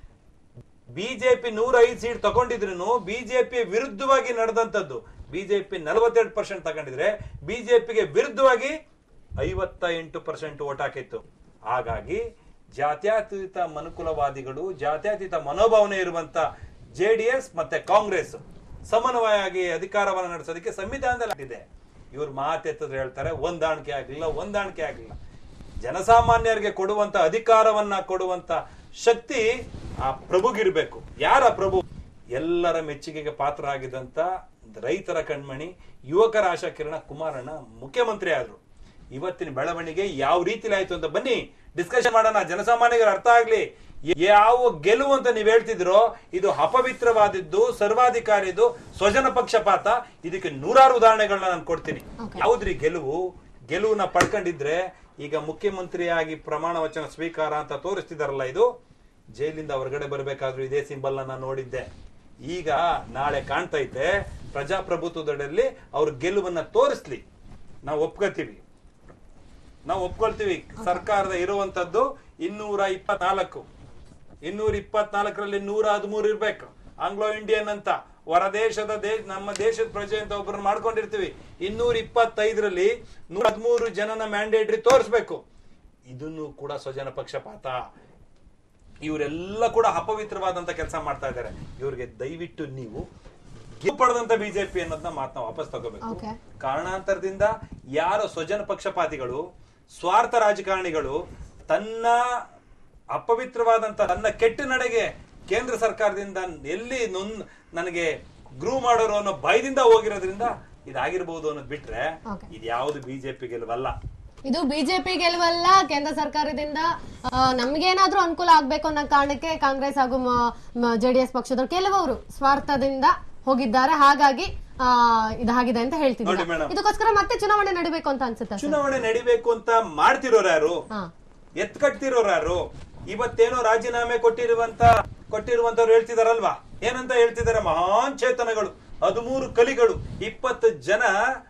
ಬಿಜೆಪಿ ನೂರ ಐದು ಸೀಟ್ ತಗೊಂಡಿದ್ರು ಬಿಜೆಪಿ ವಿರುದ್ಧವಾಗಿ ನಡೆದಂತದ್ದು ಬಿಜೆಪಿ ನಲವತ್ತೆರಡು ಪರ್ಸೆಂಟ್ ತಗೊಂಡಿದ್ರೆ ಬಿಜೆಪಿಗೆ ವಿರುದ್ಧವಾಗಿ ಐವತ್ತ ಎಂಟು ಪರ್ಸೆಂಟ್ ಓಟ್ ಹಾಕಿತ್ತು ಹಾಗಾಗಿ ಜಾತ್ಯತೀತ ಮನುಕುಲವಾದಿಗಳು ಜಾತ್ಯತೀತ ಮನೋಭಾವನೆ ಇರುವಂತ ಜೆ ಡಿ ಎಸ್ ಮತ್ತೆ ಕಾಂಗ್ರೆಸ್ ಸಮನ್ವಯವಾಗಿ ಅಧಿಕಾರವನ್ನು ನಡೆಸೋದಕ್ಕೆ ಸಂವಿಧಾನದಲ್ಲಿ ಇದೆ ಇವ್ರು ಮಾತೆತ್ತಿದ್ರೆ ಹೇಳ್ತಾರೆ ಹೊಂದಾಣಿಕೆ ಆಗ್ಲಿಲ್ಲ ಹೊಂದಾಣಿಕೆ ಆಗ್ಲಿಲ್ಲ ಜನಸಾಮಾನ್ಯರಿಗೆ ಕೊಡುವಂತ ಅಧಿಕಾರವನ್ನ ಕೊಡುವಂತ ಶಕ್ತಿ ಆ ಪ್ರಭುಗಿರ್ಬೇಕು ಯಾರ ಪ್ರಭು ಎಲ್ಲರ ಮೆಚ್ಚುಗೆಗೆ ಪಾತ್ರ ಆಗಿದ್ದಂತ ರೈತರ ಕಣ್ಮಣಿ ಯುವಕರ ಆಶಾ ಕಿರಣ ಕುಮಾರಣ್ಣ ಮುಖ್ಯಮಂತ್ರಿ ಆದ್ರು ಇವತ್ತಿನ ಬೆಳವಣಿಗೆ ಯಾವ ರೀತಿಲಿ ಆಯ್ತು ಅಂತ ಬನ್ನಿ ಡಿಸ್ಕಷನ್ ಮಾಡೋಣ ಜನಸಾಮಾನ್ಯರಿಗೆ ಅರ್ಥ ಆಗ್ಲಿ ಯಾವ ಗೆಲುವು ಅಂತ ನೀವ್ ಹೇಳ್ತಿದ್ರೋ ಇದು ಅಪವಿತ್ರವಾದಿದ್ದು ಸರ್ವಾಧಿಕಾರಿದು ಸ್ವಜನ ಪಕ್ಷಪಾತ ಇದಕ್ಕೆ ನೂರಾರು ಉದಾಹರಣೆಗಳನ್ನ ನಾನು ಕೊಡ್ತೀನಿ Okay. ಯಾವ್ದ್ರಿ ಗೆಲುವು ಗೆಲುವನ್ನ ಪಡ್ಕೊಂಡಿದ್ರೆ ಈಗ ಮುಖ್ಯಮಂತ್ರಿಯಾಗಿ ಪ್ರಮಾಣ ವಚನ ಸ್ವೀಕಾರ ಅಂತ ತೋರಿಸ್ತಿದಾರಲ್ಲ ಇದು ಜೈಲಿಂದ ಹೊರಗಡೆ ಬರಬೇಕಾದ್ರೂ ಇದೇ ಸಿಂಬಲ್ ನಾನು ನೋಡಿದ್ದೆ ಈಗ ನಾಳೆ ಕಾಣ್ತೈತೆ ಪ್ರಜಾಪ್ರಭುತ್ವದಲ್ಲಿ ಅವ್ರ ಗೆಲುವನ್ನ ತೋರಿಸ್ಲಿ ನಾವು ಒಪ್ಕೋತೀವಿ ನಾವು ಒಪ್ಕೊಳ್ತೀವಿ ಸರ್ಕಾರದ ಇರುವಂತದ್ದು ಇನ್ನೂರ ಇಪ್ಪತ್ನಾಲ್ಕು ಇನ್ನೂರ ಇಪ್ಪತ್ನಾಲ್ಕರಲ್ಲಿ ನೂರ ಹದಿಮೂರು ಇರ್ಬೇಕು ಆಂಗ್ಲೋ ಇಂಡಿಯನ್ ಅಂತ ಹೊರ ದೇಶದ ದೇಶ ನಮ್ಮ ದೇಶದ ಪ್ರಜೆ ಅಂತ ಒಬ್ಬರನ್ನ ಮಾಡ್ಕೊಂಡಿರ್ತೀವಿ ಇನ್ನೂರ ಇಪ್ಪತ್ತೈದರಲ್ಲಿ ನೂರ ಹದಿಮೂರು ಜನನ ಮ್ಯಾಂಡೇಟ್ರಿ ತೋರಿಸ್ಬೇಕು ಇದನ್ನು ಕೂಡ ಸ್ವಜನ ಪಕ್ಷಪಾತ ಇವರೆಲ್ಲ ಕೂಡ ಅಪವಿತ್ರವಾದಂತ ಕೆಲಸ ಮಾಡ್ತಾ ಇದ್ದಾರೆ ಇವ್ರಿಗೆ ದಯವಿಟ್ಟು ನೀವು ಗೆಲುವು ಪಡೆದಂತ ಬಿಜೆಪಿ ಅನ್ನೋದನ್ನ ಮಾತನ್ನ ವಾಪಸ್ ತಗೋಬೇಕು Okay. ಕಾರಣಾಂತರದಿಂದ ಯಾರೋ ಸ್ವಜನ ಪಕ್ಷಪಾತಿಗಳು ಸ್ವಾರ್ಥ ರಾಜಕಾರಣಿಗಳು ತನ್ನ ಅಪವಿತ್ರವಾದಂತ ತನ್ನ ಕೆಟ್ಟ ನಡೆಗೆ ಕೇಂದ್ರ ಸರ್ಕಾರದಿಂದ ಎಲ್ಲಿ ನೊಂದ್ ನನಗೆ ಗ್ರೂ ಮಾಡೋರು ಅನ್ನೋ ಭಯದಿಂದ ಹೋಗಿರೋದ್ರಿಂದ ಇದಾಗಿರ್ಬೋದು ಅನ್ನೋದು ಬಿಟ್ರೆ Okay. ಇದು ಯಾವುದು ಬಿಜೆಪಿ ಗೆಲುವಲ್ಲ ಇದು ಬಿಜೆಪಿ ಗೆಲುವಲ್ಲ ಕೇಂದ್ರ ಸರ್ಕಾರದಿಂದ ಆ, ನಮ್ಗೇನಾದ್ರೂ ಅನುಕೂಲ ಆಗ್ಬೇಕು ಅನ್ನೋ ಕಾರಣಕ್ಕೆ ಕಾಂಗ್ರೆಸ್ ಹಾಗೂ ಜೆಡಿಎಸ್ ಪಕ್ಷದ ಕೆಲವರು ಸ್ವಾರ್ಥದಿಂದ ಹೋಗಿದ್ದಾರೆ ಹಾಗಾಗಿ ಆ, ಇದಾಗಿದೆ ಅಂತ ಹೇಳ್ತಿದ್ದಾರೆ ನೋಡಿ ಮೇಡಮ್. ಇದಕ್ಕೋಸ್ಕರ ಮತ್ತೆ ಚುನಾವಣೆ ನಡಿಬೇಕು ಅಂತ ಅನ್ಸುತ್ತೆ ಸರ್ ಚುನಾವಣೆ ನಡಿಬೇಕು ಅಂತ ಮಾಡ್ತಿರೋರು ಯಾರು ಹಾ ಎತ್ ಕಟ್ತಿರೋರು ಯಾರು ಇವತ್ತೇನೋ ರಾಜೀನಾಮೆ ಕೊಟ್ಟಿರುವಂತ ಕೊಟ್ಟಿರುವಂತವ್ರು ಹೇಳ್ತಿದಾರಲ್ವಾ ಏನಂತ ಹೇಳ್ತಿದ್ದಾರೆ ಮಹಾನ್ ಚೇತನಗಳು ಹದಿಮೂರು ಕಲಿಗಳು ಇಪ್ಪತ್ತು ಜನ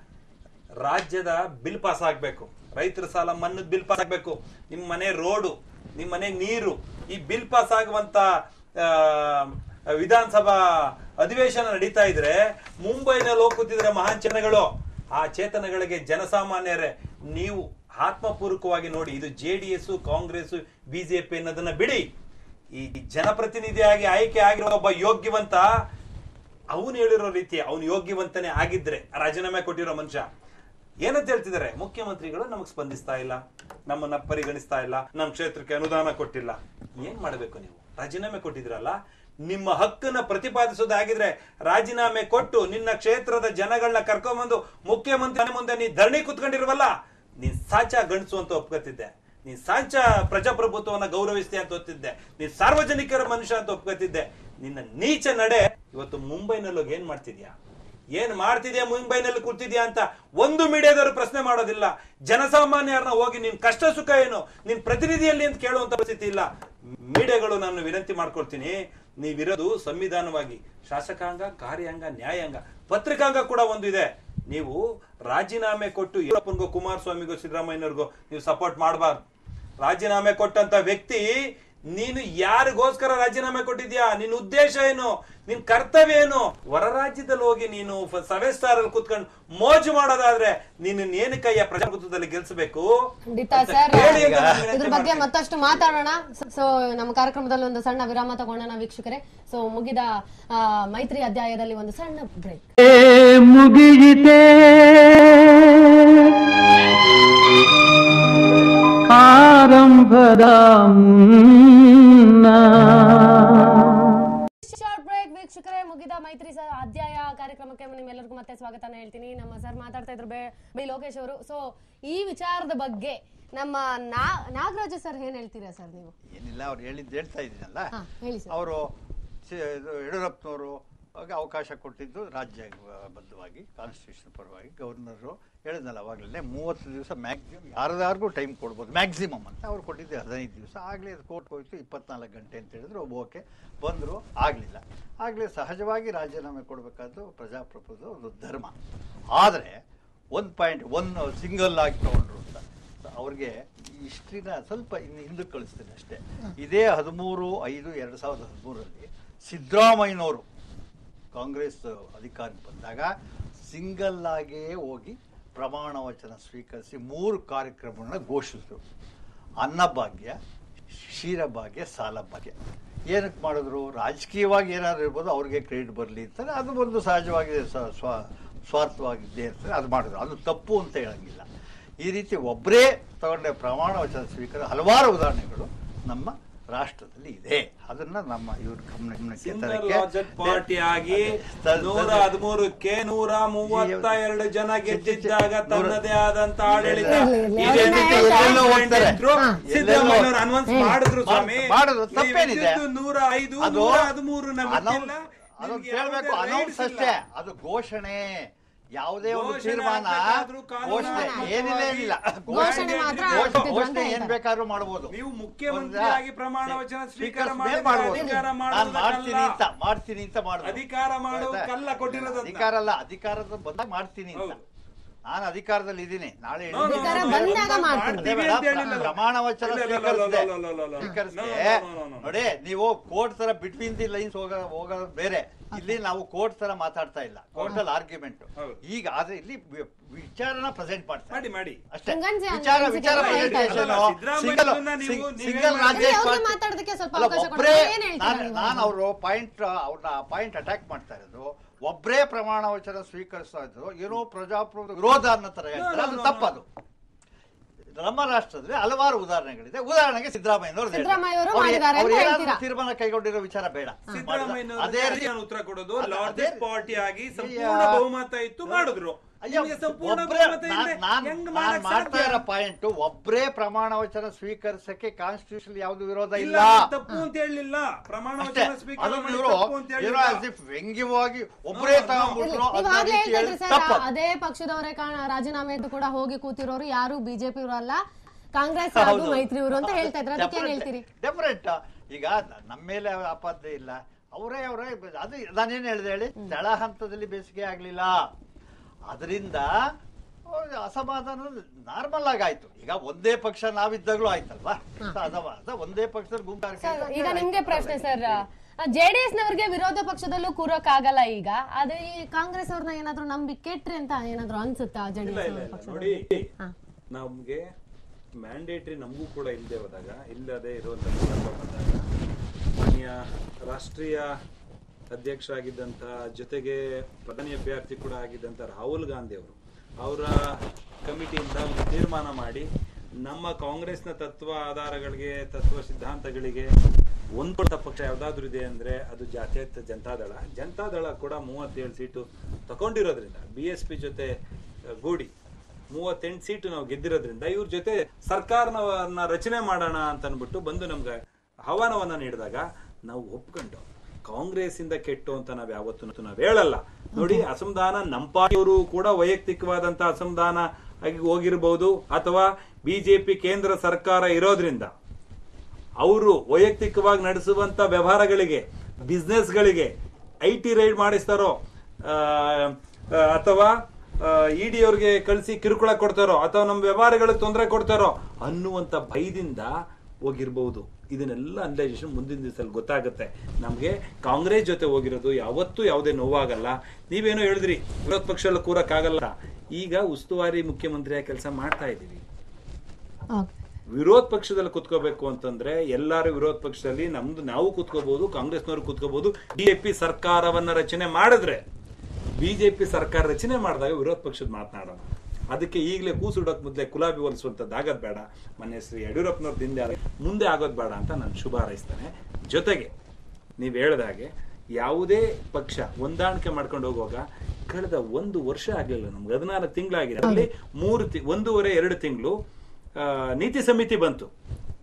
ರಾಜ್ಯದ ಬಿಲ್ ಪಾಸ್ ಆಗ್ಬೇಕು ರೈತರ ಸಾಲ ಮನ್ನದ ಬಿಲ್ ಪಾಸ್ ಆಗ್ಬೇಕು ನಿಮ್ ಮನೆ ರೋಡು ನಿಮ್ ಮನೆ ನೀರು ಈ ಬಿಲ್ ಪಾಸ್ ಆಗುವಂತ ಆ, ವಿಧಾನಸಭಾ ಅಧಿವೇಶನ ನಡೀತಾ ಇದ್ರೆ ಮುಂಬೈನಲ್ಲಿ ಹೋಗಿ ಕೂತಿದ್ರೆ ಮಹಾನ್ ಚೇತನಗಳು ಆ ಚೇತನಗಳಿಗೆ ಜನಸಾಮಾನ್ಯರೇ ನೀವು ಆತ್ಮಪೂರ್ವಕವಾಗಿ ನೋಡಿ ಇದು J D S Congress BJP ಅನ್ನೋದನ್ನ ಬಿಡಿ ಈ ಜನಪ್ರತಿನಿಧಿಯಾಗಿ ಆಯ್ಕೆ ಆಗಿರೋ ಒಬ್ಬ ಯೋಗ್ಯವಂತ ಅವನು ಹೇಳಿರೋ ರೀತಿ ಅವನು ಯೋಗ್ಯವಂತನೇ ಆಗಿದ್ರೆ ರಾಜೀನಾಮೆ ಕೊಟ್ಟಿರೋ ಮನುಷ್ಯ ಏನಂತ ಹೇಳ್ತಿದ್ದಾರೆ ಮುಖ್ಯಮಂತ್ರಿಗಳು ನಮಗ್ ಸ್ಪಂದಿಸ್ತಾ ಇಲ್ಲ ನಮ್ಮನ್ನ ಪರಿಗಣಿಸ್ತಾ ಇಲ್ಲ ನಮ್ಮ ಕ್ಷೇತ್ರಕ್ಕೆ ಅನುದಾನ ಕೊಟ್ಟಿಲ್ಲ ಏನ್ ಮಾಡ್ಬೇಕು ನೀವು ರಾಜೀನಾಮೆ ಕೊಟ್ಟಿದ್ರಲ್ಲ ನಿಮ್ಮ ಹಕ್ಕನ್ನ ಪ್ರತಿಪಾದಿಸೋದಾಗಿದ್ರೆ ರಾಜೀನಾಮೆ ಕೊಟ್ಟು ನಿನ್ನ ಕ್ಷೇತ್ರದ ಜನಗಳನ್ನ ಕರ್ಕೊಂಬಂದು ಮುಖ್ಯಮಂತ್ರಿ ಮನೆ ಮುಂದೆ ನೀ ಧರಣಿ ಕುತ್ಕೊಂಡಿರುವಲ್ಲ ನೀನ್ ಸಾಚ ಗಂಡಸು ಅಂತ ಒಪ್ಕೋತಿದ್ದೆ ನೀನ್ ಸಾಂಚ ಪ್ರಜಾಪ್ರಭುತ್ವವನ್ನ ಗೌರವಿಸ್ತೆ ಅಂತ ಒತ್ತಿದ್ದೆ ನೀನ್ ಸಾರ್ವಜನಿಕರ ಮನುಷ್ಯ ಅಂತ ಒಪ್ಕೋತಿದ್ದೆ ನಿನ್ನ ನೀಚ ನಡೆ ಇವತ್ತು ಮುಂಬೈನಲ್ಲಿ ಹೋಗಿ ಏನ್ ಮಾಡ್ತಿದ್ಯಾ ಏನ್ ಮಾಡ್ತಿದ್ಯಾ ಮುಂಬೈನಲ್ಲಿ ಕೂತಿದ್ಯಾ ಅಂತ ಒಂದು ಮೀಡಿಯಾದವರು ಪ್ರಶ್ನೆ ಮಾಡೋದಿಲ್ಲ ಜನಸಾಮಾನ್ಯರನ್ನ ಹೋಗಿ ನಿನ್ ಕಷ್ಟ ಸುಖ ಏನು ನಿನ್ ಪ್ರತಿನಿಧಿಯಲ್ಲಿ ಅಂತ ಕೇಳುವಂತ ಪರಿಸ್ಥಿತಿ ಇಲ್ಲ ಮೀಡಿಯಾಗಳು ನಾನು ವಿನಂತಿ ಮಾಡ್ಕೊಳ್ತೀನಿ ನೀವಿರೋದು ಸಂವಿಧಾನವಾಗಿ ಶಾಸಕಾಂಗ ಕಾರ್ಯಾಂಗ ನ್ಯಾಯಾಂಗ ಪತ್ರಿಕಾಂಗ ಕೂಡ ಒಂದು ಇದೆ ನೀವು ರಾಜೀನಾಮೆ ಕೊಟ್ಟು ಯಡಿಯೂರಪ್ಪನಿಗೋ ಕುಮಾರಸ್ವಾಮಿಗೋ ಸಿದ್ದರಾಮಯ್ಯನವ್ರಿಗೋ ನೀವು ಸಪೋರ್ಟ್ ಮಾಡಬಾರ್ದು ರಾಜೀನಾಮೆ ಕೊಟ್ಟಂತ ವ್ಯಕ್ತಿ ನೀನು ಯಾರಿಗೋಸ್ಕರ ರಾಜೀನಾಮೆ ಕೊಟ್ಟಿದ್ಯಾ ನಿನ್ನ ಉದ್ದೇಶ ಏನು ನಿನ್ ಕರ್ತವ್ಯ ಏನು ಹೊರ ರಾಜ್ಯದಲ್ಲಿ ಹೋಗಿ ನೀನು ಸೆವೆನ್ ಸ್ಟಾರ್ ಅಲ್ಲಿ ಕುತ್ಕೊಂಡು ಮೋಜು ಮಾಡೋದಾದ್ರೆ ನೀನು ಏನಕ್ಕಯ್ಯ ಪ್ರಜಾಪ್ರಭುತ್ವದಲ್ಲಿ ಗೆಲ್ಸಬೇಕು ಖಂಡಿತ ಅಂತ ಸರ್ ಕೇಳಿ ಅಂತ ನಾನು ವಿನಂತಿ ಇದ್ರ ಬಗ್ಗೆ ಮಾಡ್ತೀನಿ. ಮತ್ತಷ್ಟು ಮಾತಾಡೋಣ ಸೊ ನಮ್ಮ ಕಾರ್ಯಕ್ರಮದಲ್ಲಿ ಒಂದು ಸಣ್ಣ ವಿರಾಮ ತಗೊಳ್ಳೋಣ ವೀಕ್ಷಕರೇ ಸೊ ಮುಗಿದ ಆ, ಮೈತ್ರಿ ಅಧ್ಯಾಯದಲ್ಲಿ ಒಂದು ಸಣ್ಣ ಬ್ರೇಕ್ ಏ ಮುಗಿಯಿತೆ ಆರಂಭದ ಮುನ್ನ ಶಾರ್ಟ್ ಬ್ರೇಕ್ ವೀಕ್ಷಕರೇ ಮುಗಿದ ಮೈತ್ರಿ ಸ ಅಧ್ಯಾಯ ಕಾರ್ಯಕ್ರಮಕ್ಕೆ ನಿಮ್ಮೆಲ್ಲರಿಗೂ ಮತ್ತೆ ಸ್ವಾಗತನ ಹೇಳ್ತೀನಿ ನಮ್ಮ ಸರ್ ಮಾತಾಡ್ತಾ ಇದ್ರು ಬೆ ಬಿ ಲೋಕೇಶ್ ಅವರು ಸೊ ಈ ವಿಚಾರದ ಬಗ್ಗೆ ನಮ್ಮ ನಾ ನಾಗರಾಜ ಸರ್ ಏನ್ ಹೇಳ್ತೀರಾ ಸರ್ ನೀವು ಏನಿಲ್ಲ ಅವ್ರು ಹೇಳಿದ್ದು ಹೇಳ್ತಾ ಇದ್ದೀನಲ್ಲ ಹಾ ಹೇಳಿ ಸರ್ ಅವರು ಯಡಿಯೂರಪ್ಪನವರು ಆಗ ಅವಕಾಶ ಕೊಟ್ಟಿದ್ದು ರಾಜ್ಯ ಬದ್ಧವಾಗಿ ಕಾನ್ಸ್ಟಿಟ್ಯೂಷನ್ ಪರವಾಗಿ ಗವರ್ನರು ಹೇಳಿದ್ನಲ್ಲ ಅವಾಗಲೇ ಮೂವತ್ತು ದಿವಸ ಮ್ಯಾಕ್ಸಿಮಮ್ ಯಾರ್ದಾರ್ಗೂ ಟೈಮ್ ಕೊಡ್ಬೋದು ಮ್ಯಾಕ್ಸಿಮಮ್ ಅಂತ ಅವ್ರು ಕೊಟ್ಟಿದ್ದೆ ಹದಿನೈದು ದಿವಸ ಆಗಲೇ ಅದು ಕೋರ್ಟ್ ಹೋಯ್ತು ಇಪ್ಪತ್ನಾಲ್ಕು ಗಂಟೆ ಅಂತ ಹೇಳಿದ್ರು ಓಕೆ ಬಂದರು ಆಗಲಿಲ್ಲ ಆಗಲೇ ಸಹಜವಾಗಿ ರಾಜೀನಾಮೆ ಕೊಡಬೇಕಾದ್ದು ಪ್ರಜಾಪ್ರಭುತ್ವ ಒಂದು ಧರ್ಮ ಆದರೆ ಒಂದು ಪಾಯಿಂಟ್ ಒಂದು ಸಿಂಗಲ್ ಆಗಿ ತಗೊಂಡ್ರು ಅಂತ ಅವ್ರಿಗೆ ಈ ಹಿಸ್ಟ್ರಿನ ಸ್ವಲ್ಪ ಇನ್ನು ಹಿಂದಕ್ಕೆ ಕಳಿಸ್ತೀನಿ ಅಷ್ಟೇ ಇದೇ ಹದಿಮೂರು ಐದು ಎರಡು ಸಾವಿರದ ಹದಿಮೂರರಲ್ಲಿ ಸಿದ್ದರಾಮಯ್ಯನವರು ಕಾಂಗ್ರೆಸ್ ಅಧಿಕಾರಕ್ಕೆ ಬಂದಾಗ ಸಿಂಗಲ್ ಆಗೇ ಹೋಗಿ ಪ್ರಮಾಣ ವಚನ ಸ್ವೀಕರಿಸಿ ಮೂರು ಕಾರ್ಯಕ್ರಮಗಳನ್ನ ಘೋಷಿಸಿದ್ರು ಅನ್ನಭಾಗ್ಯ ಕ್ಷೀರಭಾಗ್ಯ ಸಾಲ ಭಾಗ್ಯ ಏನಕ್ಕೆ ಮಾಡಿದ್ರು ರಾಜಕೀಯವಾಗಿ ಏನಾದ್ರು ಇರ್ಬೋದು ಅವ್ರಿಗೆ ಕ್ರೆಡಿಟ್ ಬರಲಿ ಅಂತಾರೆ ಅದು ಒಂದು ಸಹಜವಾಗಿ ಸ- ಸ್ವ ಸ್ವಾರ್ಥವಾಗಿದ್ದೇ ಇರ್ತದೆ ಅದು ಮಾಡಿದ್ರು ಅದು ತಪ್ಪು ಅಂತ ಹೇಳಂಗಿಲ್ಲ ಈ ರೀತಿ ಒಬ್ಬರೇ ತಗೊಂಡೆ ಪ್ರಮಾಣ ವಚನ ಸ್ವೀಕಾರ ಹಲವಾರು ಉದಾಹರಣೆಗಳು ನಮ್ಮ ರಾಷ್ಟ್ರದಲ್ಲಿ ಇದೆ ಅದನ್ನ ನಮ್ಮ ಇವ್ರ ಗಮನ ಗಮನಕ್ಕೆ ಸಿಂಗಲ್ ತರಕ್ಕೆ- ಲಾರ್ಜೆಸ್ಟ್ ಪಾರ್ಟಿ ಆಗಿ ತ- ನೂರ ತ- ಹದಿಮೂರಕ್ಕೆ ನೂರ ಮೂವತ್ತ ಎರಡು ಜನ ಗೆದ್ದಿದ್ದಾಗ ನೂರ- ತನ್ನದೇ ಆದಂತ ಆಡಳಿತ ಇರ್ಲಿ, ಇರ್ಲಿ, ಇದೆ ಅವ್ರನ್ನ ಅಂತ ಹೇಳ್ತಾರೆ. ಎಲ್ಲೆಲ್ಲೋ ಹೋಗ್ತಾರೆ. ಇದ್ರು. ಹಾ. ಸಿದ್ದರಾಮಯ್ಯನವರು ಅನ್ವನ್ಸ್ ಹ್ಮ್. ಮಾಡಿದ್ರು ಸ್ವಾಮಿ ಮಾಡಿದ್ರು, ನೀವು ತಪ್ಪೇನಿದೆ? ಇದ್ದಿದ್ದು ನೂರ ಐದು ಅದು ನೂರ ಹದಿಮೂರು ನಮ್ಗೆ announce- ಗೊತ್ತಿಲ್ಲ. ಅದು ನಿಮ್ಗೆ ಕೇಳ್ಬೇಕು ಯಾವುದೇ ಅನೌನ್ಸ್ rights ಇಲ್ಲ. ಅಷ್ಟೇ ಅದು ಘೋಷಣೆ ಯಾವುದೇ ಒಂದು ಘೋಷಣೆ ತೀರ್ಮಾನ ಆಗ್ಬೇಕಾದ್ರೂ ಕಾನೂನು ಘೋಷಣೆ ಆಗ್ಬೇಕು. ಏನಿಲ್ಲ ಏನಿಲ್ಲ ಘೋಷಣೆ ಮಾತ್ರ ಘೋಷಣೆ- ಆಗ್ತಿದ್ರು ಅಂತ ಘೋಷಣೆ ಏನ್ ಹೇಳ್ತಾರೆ. ಬೇಕಾದ್ರೂ ಮಾಡಬಹುದು ನೀವು ಮುಖ್ಯಮಂತ್ರಿಯಾಗಿ ಪ್ರಮಾಣ ವಚನ ಸ್ವೀಕಾರ ಮಾಡಿದ್ರೆ ಮಾಡಿದ್ರೆ ಅಧಿಕಾರ ನಾನು ಮಾಡೋದಕ್ಕಲ್ಲ. ಮಾಡ್ತೀನಿ ಅಂತ ಮಾಡ್ತೀನಿ ಅಂತ ಮಾಡಿದ್ರು ಅಧಿಕಾರ ಮಾಡೋದಕ್ಕಲ್ಲ ಕೊಟ್ಟಿರೋದು ಅದನ್ನ. ಅಧಿಕಾರ ಅಲ್ಲ ಅಧಿಕಾರದ ಬಂದಾಗ ಮಾಡ್ತೀನಿ ಅಂತ ಹೌದು. ನಾನು ಅಧಿಕಾರದಲ್ಲಿ ಇದ್ದೀನಿ ನಾಳೆ No, no, no, ಅಧಿಕಾರ no, ಬಂದಾಗ no, ಮಾಡ್ತೀನಿ. ಮಾಡ್ತೀವಿ ಅಂತ ಹೇಳಿಲ್ಲಲ್ಲ. ಪ್ರಮಾಣ ವಚನ ಇಲ್ಲ, ಇಲ್ಲ, ಇಲ್ಲ, ಸ್ವೀಕರಿಸಿದೆ ಇಲ್ಲ, ಇಲ್ಲ, ಇಲ್ಲ, ಇಲ್ಲ. ಸ್ವೀಕರಿಸಿದೆ No, no, no, no, no. ನೋಡಿ ನೀವು ಕೋರ್ಟ್ ತರ ಬಿಟ್ವೀನ್ ದಿ ಲೈನ್ಸ್ ಹೋಗ ಹೋಗೋದು ಬೇರೆ ಇಲ್ಲಿ ನಾವು ಕೋರ್ಟ್ ತರ ಮಾತಾಡ್ತಾ ಇಲ್ಲ ಕೋರ್ಟ್ ಅಲ್ಲಿ ಆರ್ಗ್ಯುಮೆಂಟ್ ಹೌದು. ಈಗ ಆದ್ರೆ ಇಲ್ಲಿ ವಿ- ವಿಚಾರನ ಪ್ರೆಸೆಂಟ್ ಮಾಡ್ತಾರೆ ಮಾಡಿ ಮಾಡಿ ಅಷ್ಟೇ ಹಂಗಂದ್ರೆ ವಿಚಾರ ಅನ್ಸಿಕೆ ವಿಚಾರ ಎಲ್ಲ ಹೇಳ್ತಾ ಇದ್ದಾರೆ. ಸಿದ್ದರಾಮಯ್ಯನನ್ನ ನೀವು- ನೀವೇ ಸಿಂಗಲ್ ಮಾಡಿ. ರಾಜ್ಯ ಅವ್ರಿಗೆ ಮಾತಾಡೋದಕ್ಕೆ ಸ್ವಲ್ಪ ಅಲ್ಲ, ಅವಕಾಶ ಒಬ್ರೇ ಕೊಡಿ. ಏನ್ ಹೇಳ್ತೀರಾ ನಾನು ನೀವು? ನಾನು ಅವರು ಪಾಯಿಂಟ್ ಅವ್ರನ್ನ ಪಾಯಿಂಟ್ ಅಟ್ಯಾಕ್ ಮಾಡ್ತಾ ಇರೋದು ಒಬ್ಬರೇ ಪ್ರಮಾಣ ವಚನ ಸ್ವೀಕರಿಸ್ತಾ ಇದ್ರು ಏನೋ ಪ್ರಜಾಪ್ರಭುತ್ವ ವಿರೋಧ ಅನ್ನೋ ತರ ಹೇಳ್ತಾರೆ ಅದು no, no, ತಪ್ಪದು ನಮ್ಮ ರಾಷ್ಟ್ರದಲ್ಲಿ ಹಲವಾರು ಉದಾಹರಣೆಗಳಿದೆ ಉದಾಹರಣೆಗೆ ಸಿದ್ದರಾಮಯ್ಯನವರು ಸಿದ್ದರಾಮಯ್ಯವರು ಮಾಡಿದ್ದಾರೆ ಅಂತ ಹೇಳ್ತೀರಾ? ತೀರ್ಮಾನ ಕೈಗೊಂಡಿರೋ ವಿಚಾರ ಬೇಡ ಸಿದ್ದರಾಮಯ್ಯನವರು ಅದೇ ಅದೇ ರೀತಿ ನಾನು ಉತ್ತರ ಕೊಡೋದು ಅದೇ- ಲಾರ್ಜೆಸ್ಟ್ ಅದೇ- ಪಾರ್ಟಿ ಆಗಿ ಸಂಪೂರ್ಣ ಅಯ್ಯ. ಬಹುಮತ ಇತ್ತು ಮಾಡಿದ್ರು ಅಯ್ಯೋ, ನಿಮ್ಗೆ ಸಂಪೂರ್ಣ ಒಬ್ರೇ ಬಹುಮತ ನಾನ್- ಇದ್ರೆ ನಾನ್- ಹೆಂಗ್ ನಾನ್ ಮಾಡಕ್ ಮಾಡ್ತಾ ಸಾಧ್ಯ? ಇರೋ ಪಾಯಿಂಟ್ ಒಬ್ಬರೇ ಪ್ರಮಾಣ ವಚನ ಸ್ವೀಕರಿಸಕ್ಕೆ ಕಾನ್ಸ್ಟಿಟ್ಯೂಷನ್ ಯಾವ್ದು ವಿರೋಧ ಇಲ್ಲ ಇಲ್ಲ ನಾನು ತಪ್ಪು ಅಂತ ಹೇಳಲಿಲ್ಲ ಪ್ರಮಾಣ ಅಷ್ಟೇ ವಚನ ಸ್ವೀಕಾರ ಅದು ಮಾಡಿ ಇವರು ತಪ್ಪು ಅಂತ ಏನೋ ಹೇಳಿಲ್ಲ. as if ವ್ಯಂಗ್ಯವಾಗಿ ಒಬ್ಬರೇ No, no. ತಗೊಂಡ್ಬಿಟ್ರು ನೀವು ಅದನ್ನ ಆಗ್ಲೇ ರೀತಿ ಹೇಳ್ತಾ ಹೇಳಿ ಇದ್ರಿ ಸರ್ ತಪ್ಪು ಅದೇ ಪಕ್ಷದವರೇ ಕಾಣ- ರಾಜೀನಾಮೆ ಅಂತ ಕೂಡ ಹೋಗಿ ಕೂತಿರೋರು ಯಾರು ಬಿಜೆಪಿ ಅಲ್ಲ ಕಾಂಗ್ರೆಸ್ ಹಾಗೂ ಮೈತ್ರಿ ಇವರು ಅಂತ ಹೇಳ್ತಾ ಇದ್ರು ಅದಕ್ಕೆ ಏನ್ ಹೇಳ್ತೀರಿ ಡೆಫರೆಂಟ್ ಈಗ ನ- ನಮ್ಮ ಮೇಲೆ ಆಪಾದನೆ ಇಲ್ಲ ಅವರೇ ಅವರೇ ಅದು ನಾನೇನ್ ಹೇಳಿದೆ ಹೇಳಿ ತಳ ಹಂತದಲ್ಲಿ ಬೇಸಿಗೆ ಆಗ್ಲಿಲ್ಲ ಅದರಿಂದ ಅಸಮಾಧಾನ ನಾರ್ಮಲ್ ಆಗಿ ಆಯ್ತು ಈಗ ಒಂದೇ ಪಕ್ಷ ನಾವಿದ್ದಾಗ್ಲೂ ಆಯ್ತಲ್ವಾ ಅಥವಾ ಅದ ಒಂದೇ ಪಕ್ಷದಲ್ಲಿ ಗುಂಪಾರಿಕೆ ಸರ್ ಈಗ ನಿಮ್ಗೆ ಪ್ರಶ್ನೆ ಸರ್ ಜೆಡಿಎಸ್ ನವರಿಗೆ ವಿರೋಧ ಪಕ್ಷದಲ್ಲೂ ಕೂರಕ್ ಆಗಲ್ಲ ಈಗ ಅದೇ ಈ ಕಾಂಗ್ರೆಸ್ ಅವ್ರನ್ನ ಏನಾದ್ರು ನಂಬಿ ಕೆಟ್ರಿ ಅಂತ ಏನಾದ್ರು ಅನ್ಸುತ್ತಾ ಇಲ್ಲ ಜೆಡಿಎಸ್ ಇಲ್ಲ ಇಲ್ಲ ಪಕ್ಷದಲ್ಲಿ ನೋಡಿ ಹಾ. ನಮ್ಗೆ ಮ್ಯಾಂಡೇಟ್ರಿ ನಮಗೂ ಕೂಡ ಇಲ್ಲದೆ ಹೋದಾಗ ಇಲ್ಲದೆ ಇರುವಂತ ಸಂದರ್ಭ ಬಂದಾಗ ಮಾನ್ಯ ರಾಷ್ಟ್ರೀಯ ಅಧ್ಯಕ್ಷ ಆಗಿದ್ದಂತ ಜೊತೆಗೆ ಪ್ರಧಾನಿ ಅಭ್ಯರ್ಥಿ ಕೂಡ ಆಗಿದ್ದಂತ ರಾಹುಲ್ ಗಾಂಧಿ ಅವರು ಅವರ ಕಮಿಟಿಯಿಂದ ಒಂದು ತೀರ್ಮಾನ ಮಾಡಿ ನಮ್ಮ ಕಾಂಗ್ರೆಸ್ನ ತತ್ವ ಆಧಾರಗಳಿಗೆ ತತ್ವ ಸಿದ್ಧಾಂತಗಳಿಗೆ ಹೊಂದ್ಕೊಂಡ ಪಕ್ಷ ಯಾವ್ದಾದ್ರು ಇದೆ ಅಂದ್ರೆ ಅದು ಜಾತ್ಯತೀತ ಜನತಾದಳ ಜನತಾದಳ ಕೂಡ ಮೂವತ್ತೇಳು ಸೀಟು ತಗೊಂಡಿರೋದ್ರಿಂದ ಬಿ ಎಸ್ ಪಿ ಜೊತೆ ಆ, ಗೂಡಿ ಮೂವತ್ತೆಂಟು ಸೀಟು ನಾವು ಗೆದ್ದಿರೋದ್ರಿಂದ ಇವ್ರ ಜೊತೆ ಸರ್ಕಾರನ ರಚನೆ ಮಾಡೋಣ ಅಂತ ಅನ್ಬಿಟ್ಟು ಬಂದು ನಮ್ಗೆ ಆಹ್ವಾನವನ್ನ ನೀಡಿದಾಗ ನಾವು ಒಪ್ಕೊಂಡು ಕಾಂಗ್ರೆಸ್ ಇಂದ ಕೆಟ್ಟು ಅಂತ ನಾವ್ ಯಾವತ್ತೂ ನಾವ್ ಹೇಳಲ್ಲ ನೋಡಿ ಅಸಮಾಧಾನ ನಮ್ಮ ಪಾರ್ಟಿಯವರು ಕೂಡ ವೈಯಕ್ತಿಕವಾದಂತ ಅಸಮಾಧಾನ ಆಗಿ ಹೋಗಿರ್ಬೋದು ಅಥವಾ ಬಿಜೆಪಿ ಕೇಂದ್ರ ಸರ್ಕಾರ ಇರೋದ್ರಿಂದ ಅವರು ವೈಯಕ್ತಿಕವಾಗಿ ನಡೆಸುವಂತ ವ್ಯವಹಾರಗಳಿಗೆ ಬಿಸ್ನೆಸ್ಗಳಿಗೆ ಐ ಟಿ ರೈಡ್ ಮಾಡಿಸ್ತಾರೋ ಆ, ಆ, ಅಥವಾ ಇಡಿ ಅವ್ರಿಗೆ ಕಳಿಸಿ ಕಿರುಕುಳ ಕೊಡ್ತಾರೋ ಅಥವಾ ನಮ್ಮ ವ್ಯವಹಾರಗಳಿಗೆ ತೊಂದರೆ ಕೊಡ್ತಾರೋ ಅನ್ನುವಂತ ಭಯದಿಂದ ಹೋಗಿರ್ಬಹುದು ಇದನ್ನೆಲ್ಲ ಅನಲೈಸೇಷನ್ ಮುಂದಿನ ದಿವಸದಲ್ಲಿ ಗೊತ್ತಾಗುತ್ತೆ ನಮಗೆ ಕಾಂಗ್ರೆಸ್ ಜೊತೆ ಹೋಗಿರೋದು ಯಾವತ್ತೂ ಯಾವುದೇ ನೋವಾಗಲ್ಲ ನೀವೇನೋ ಹೇಳಿದ್ರಿ ವಿರೋಧ ಪಕ್ಷದಲ್ಲಿ ಕೂರಕ್ಕಾಗಲ್ಲ ಈಗ ಉಸ್ತುವಾರಿ ಮುಖ್ಯಮಂತ್ರಿಯ ಕೆಲಸ ಮಾಡ್ತಾ ಇದ್ದೀವಿ ಓಕೆ ವಿರೋಧ ಪಕ್ಷದಲ್ಲಿ ಕುತ್ಕೋಬೇಕು ಅಂತಂದ್ರೆ ಎಲ್ಲಾರು ವಿರೋಧ ಪಕ್ಷದಲ್ಲಿ ನಮ್ದು ನಾವು ಕುತ್ಕೋಬಹುದು ಕಾಂಗ್ರೆಸ್ನವರು ಕುತ್ಕೋಬಹುದು ಬಿಜೆಪಿ ಸರ್ಕಾರವನ್ನ ರಚನೆ ಮಾಡಿದ್ರೆ ಬಿಜೆಪಿ ಸರ್ಕಾರ ರಚನೆ ಮಾಡಿದಾಗ ವಿರೋಧ ಪಕ್ಷದ ಮಾತನಾಡೋಣ ಅದಕ್ಕೆ ಈಗಲೇ ಕೂಸುಡೋಕ್ ಮೊದಲೇ ಕುಲಾಬಿ ಹೋಲಿಸುವಂಥದ್ದು ಆಗೋದ್ ಬೇಡ ಮೊನ್ನೆ ಶ್ರೀ ಯಡಿಯೂರಪ್ಪನವ್ರ ದಿಂದ ಮುಂದೆ ಆಗೋದ್ ಬೇಡ ಅಂತ ನಾನು ಶುಭ ಹಾರೈಸ್ತೇನೆ ಜೊತೆಗೆ ನೀವು ಹೇಳ್ದ ಹಾಗೆ ಯಾವುದೇ ಪಕ್ಷ ಹೊಂದಾಣಿಕೆ ಮಾಡ್ಕೊಂಡು ಹೋಗುವಾಗ ಕಳೆದ ಒಂದು ವರ್ಷ ಆಗಲಿಲ್ಲ ನಮ್ಗೆ ಹದಿನಾಲ್ಕು ತಿಂಗಳಾಗಿದೆ ಅಲ್ಲಿ ಮೂರು ತಿ ಒಂದೂವರೆ ಎರಡು ತಿಂಗಳು ನೀತಿ ಸಮಿತಿ ಬಂತು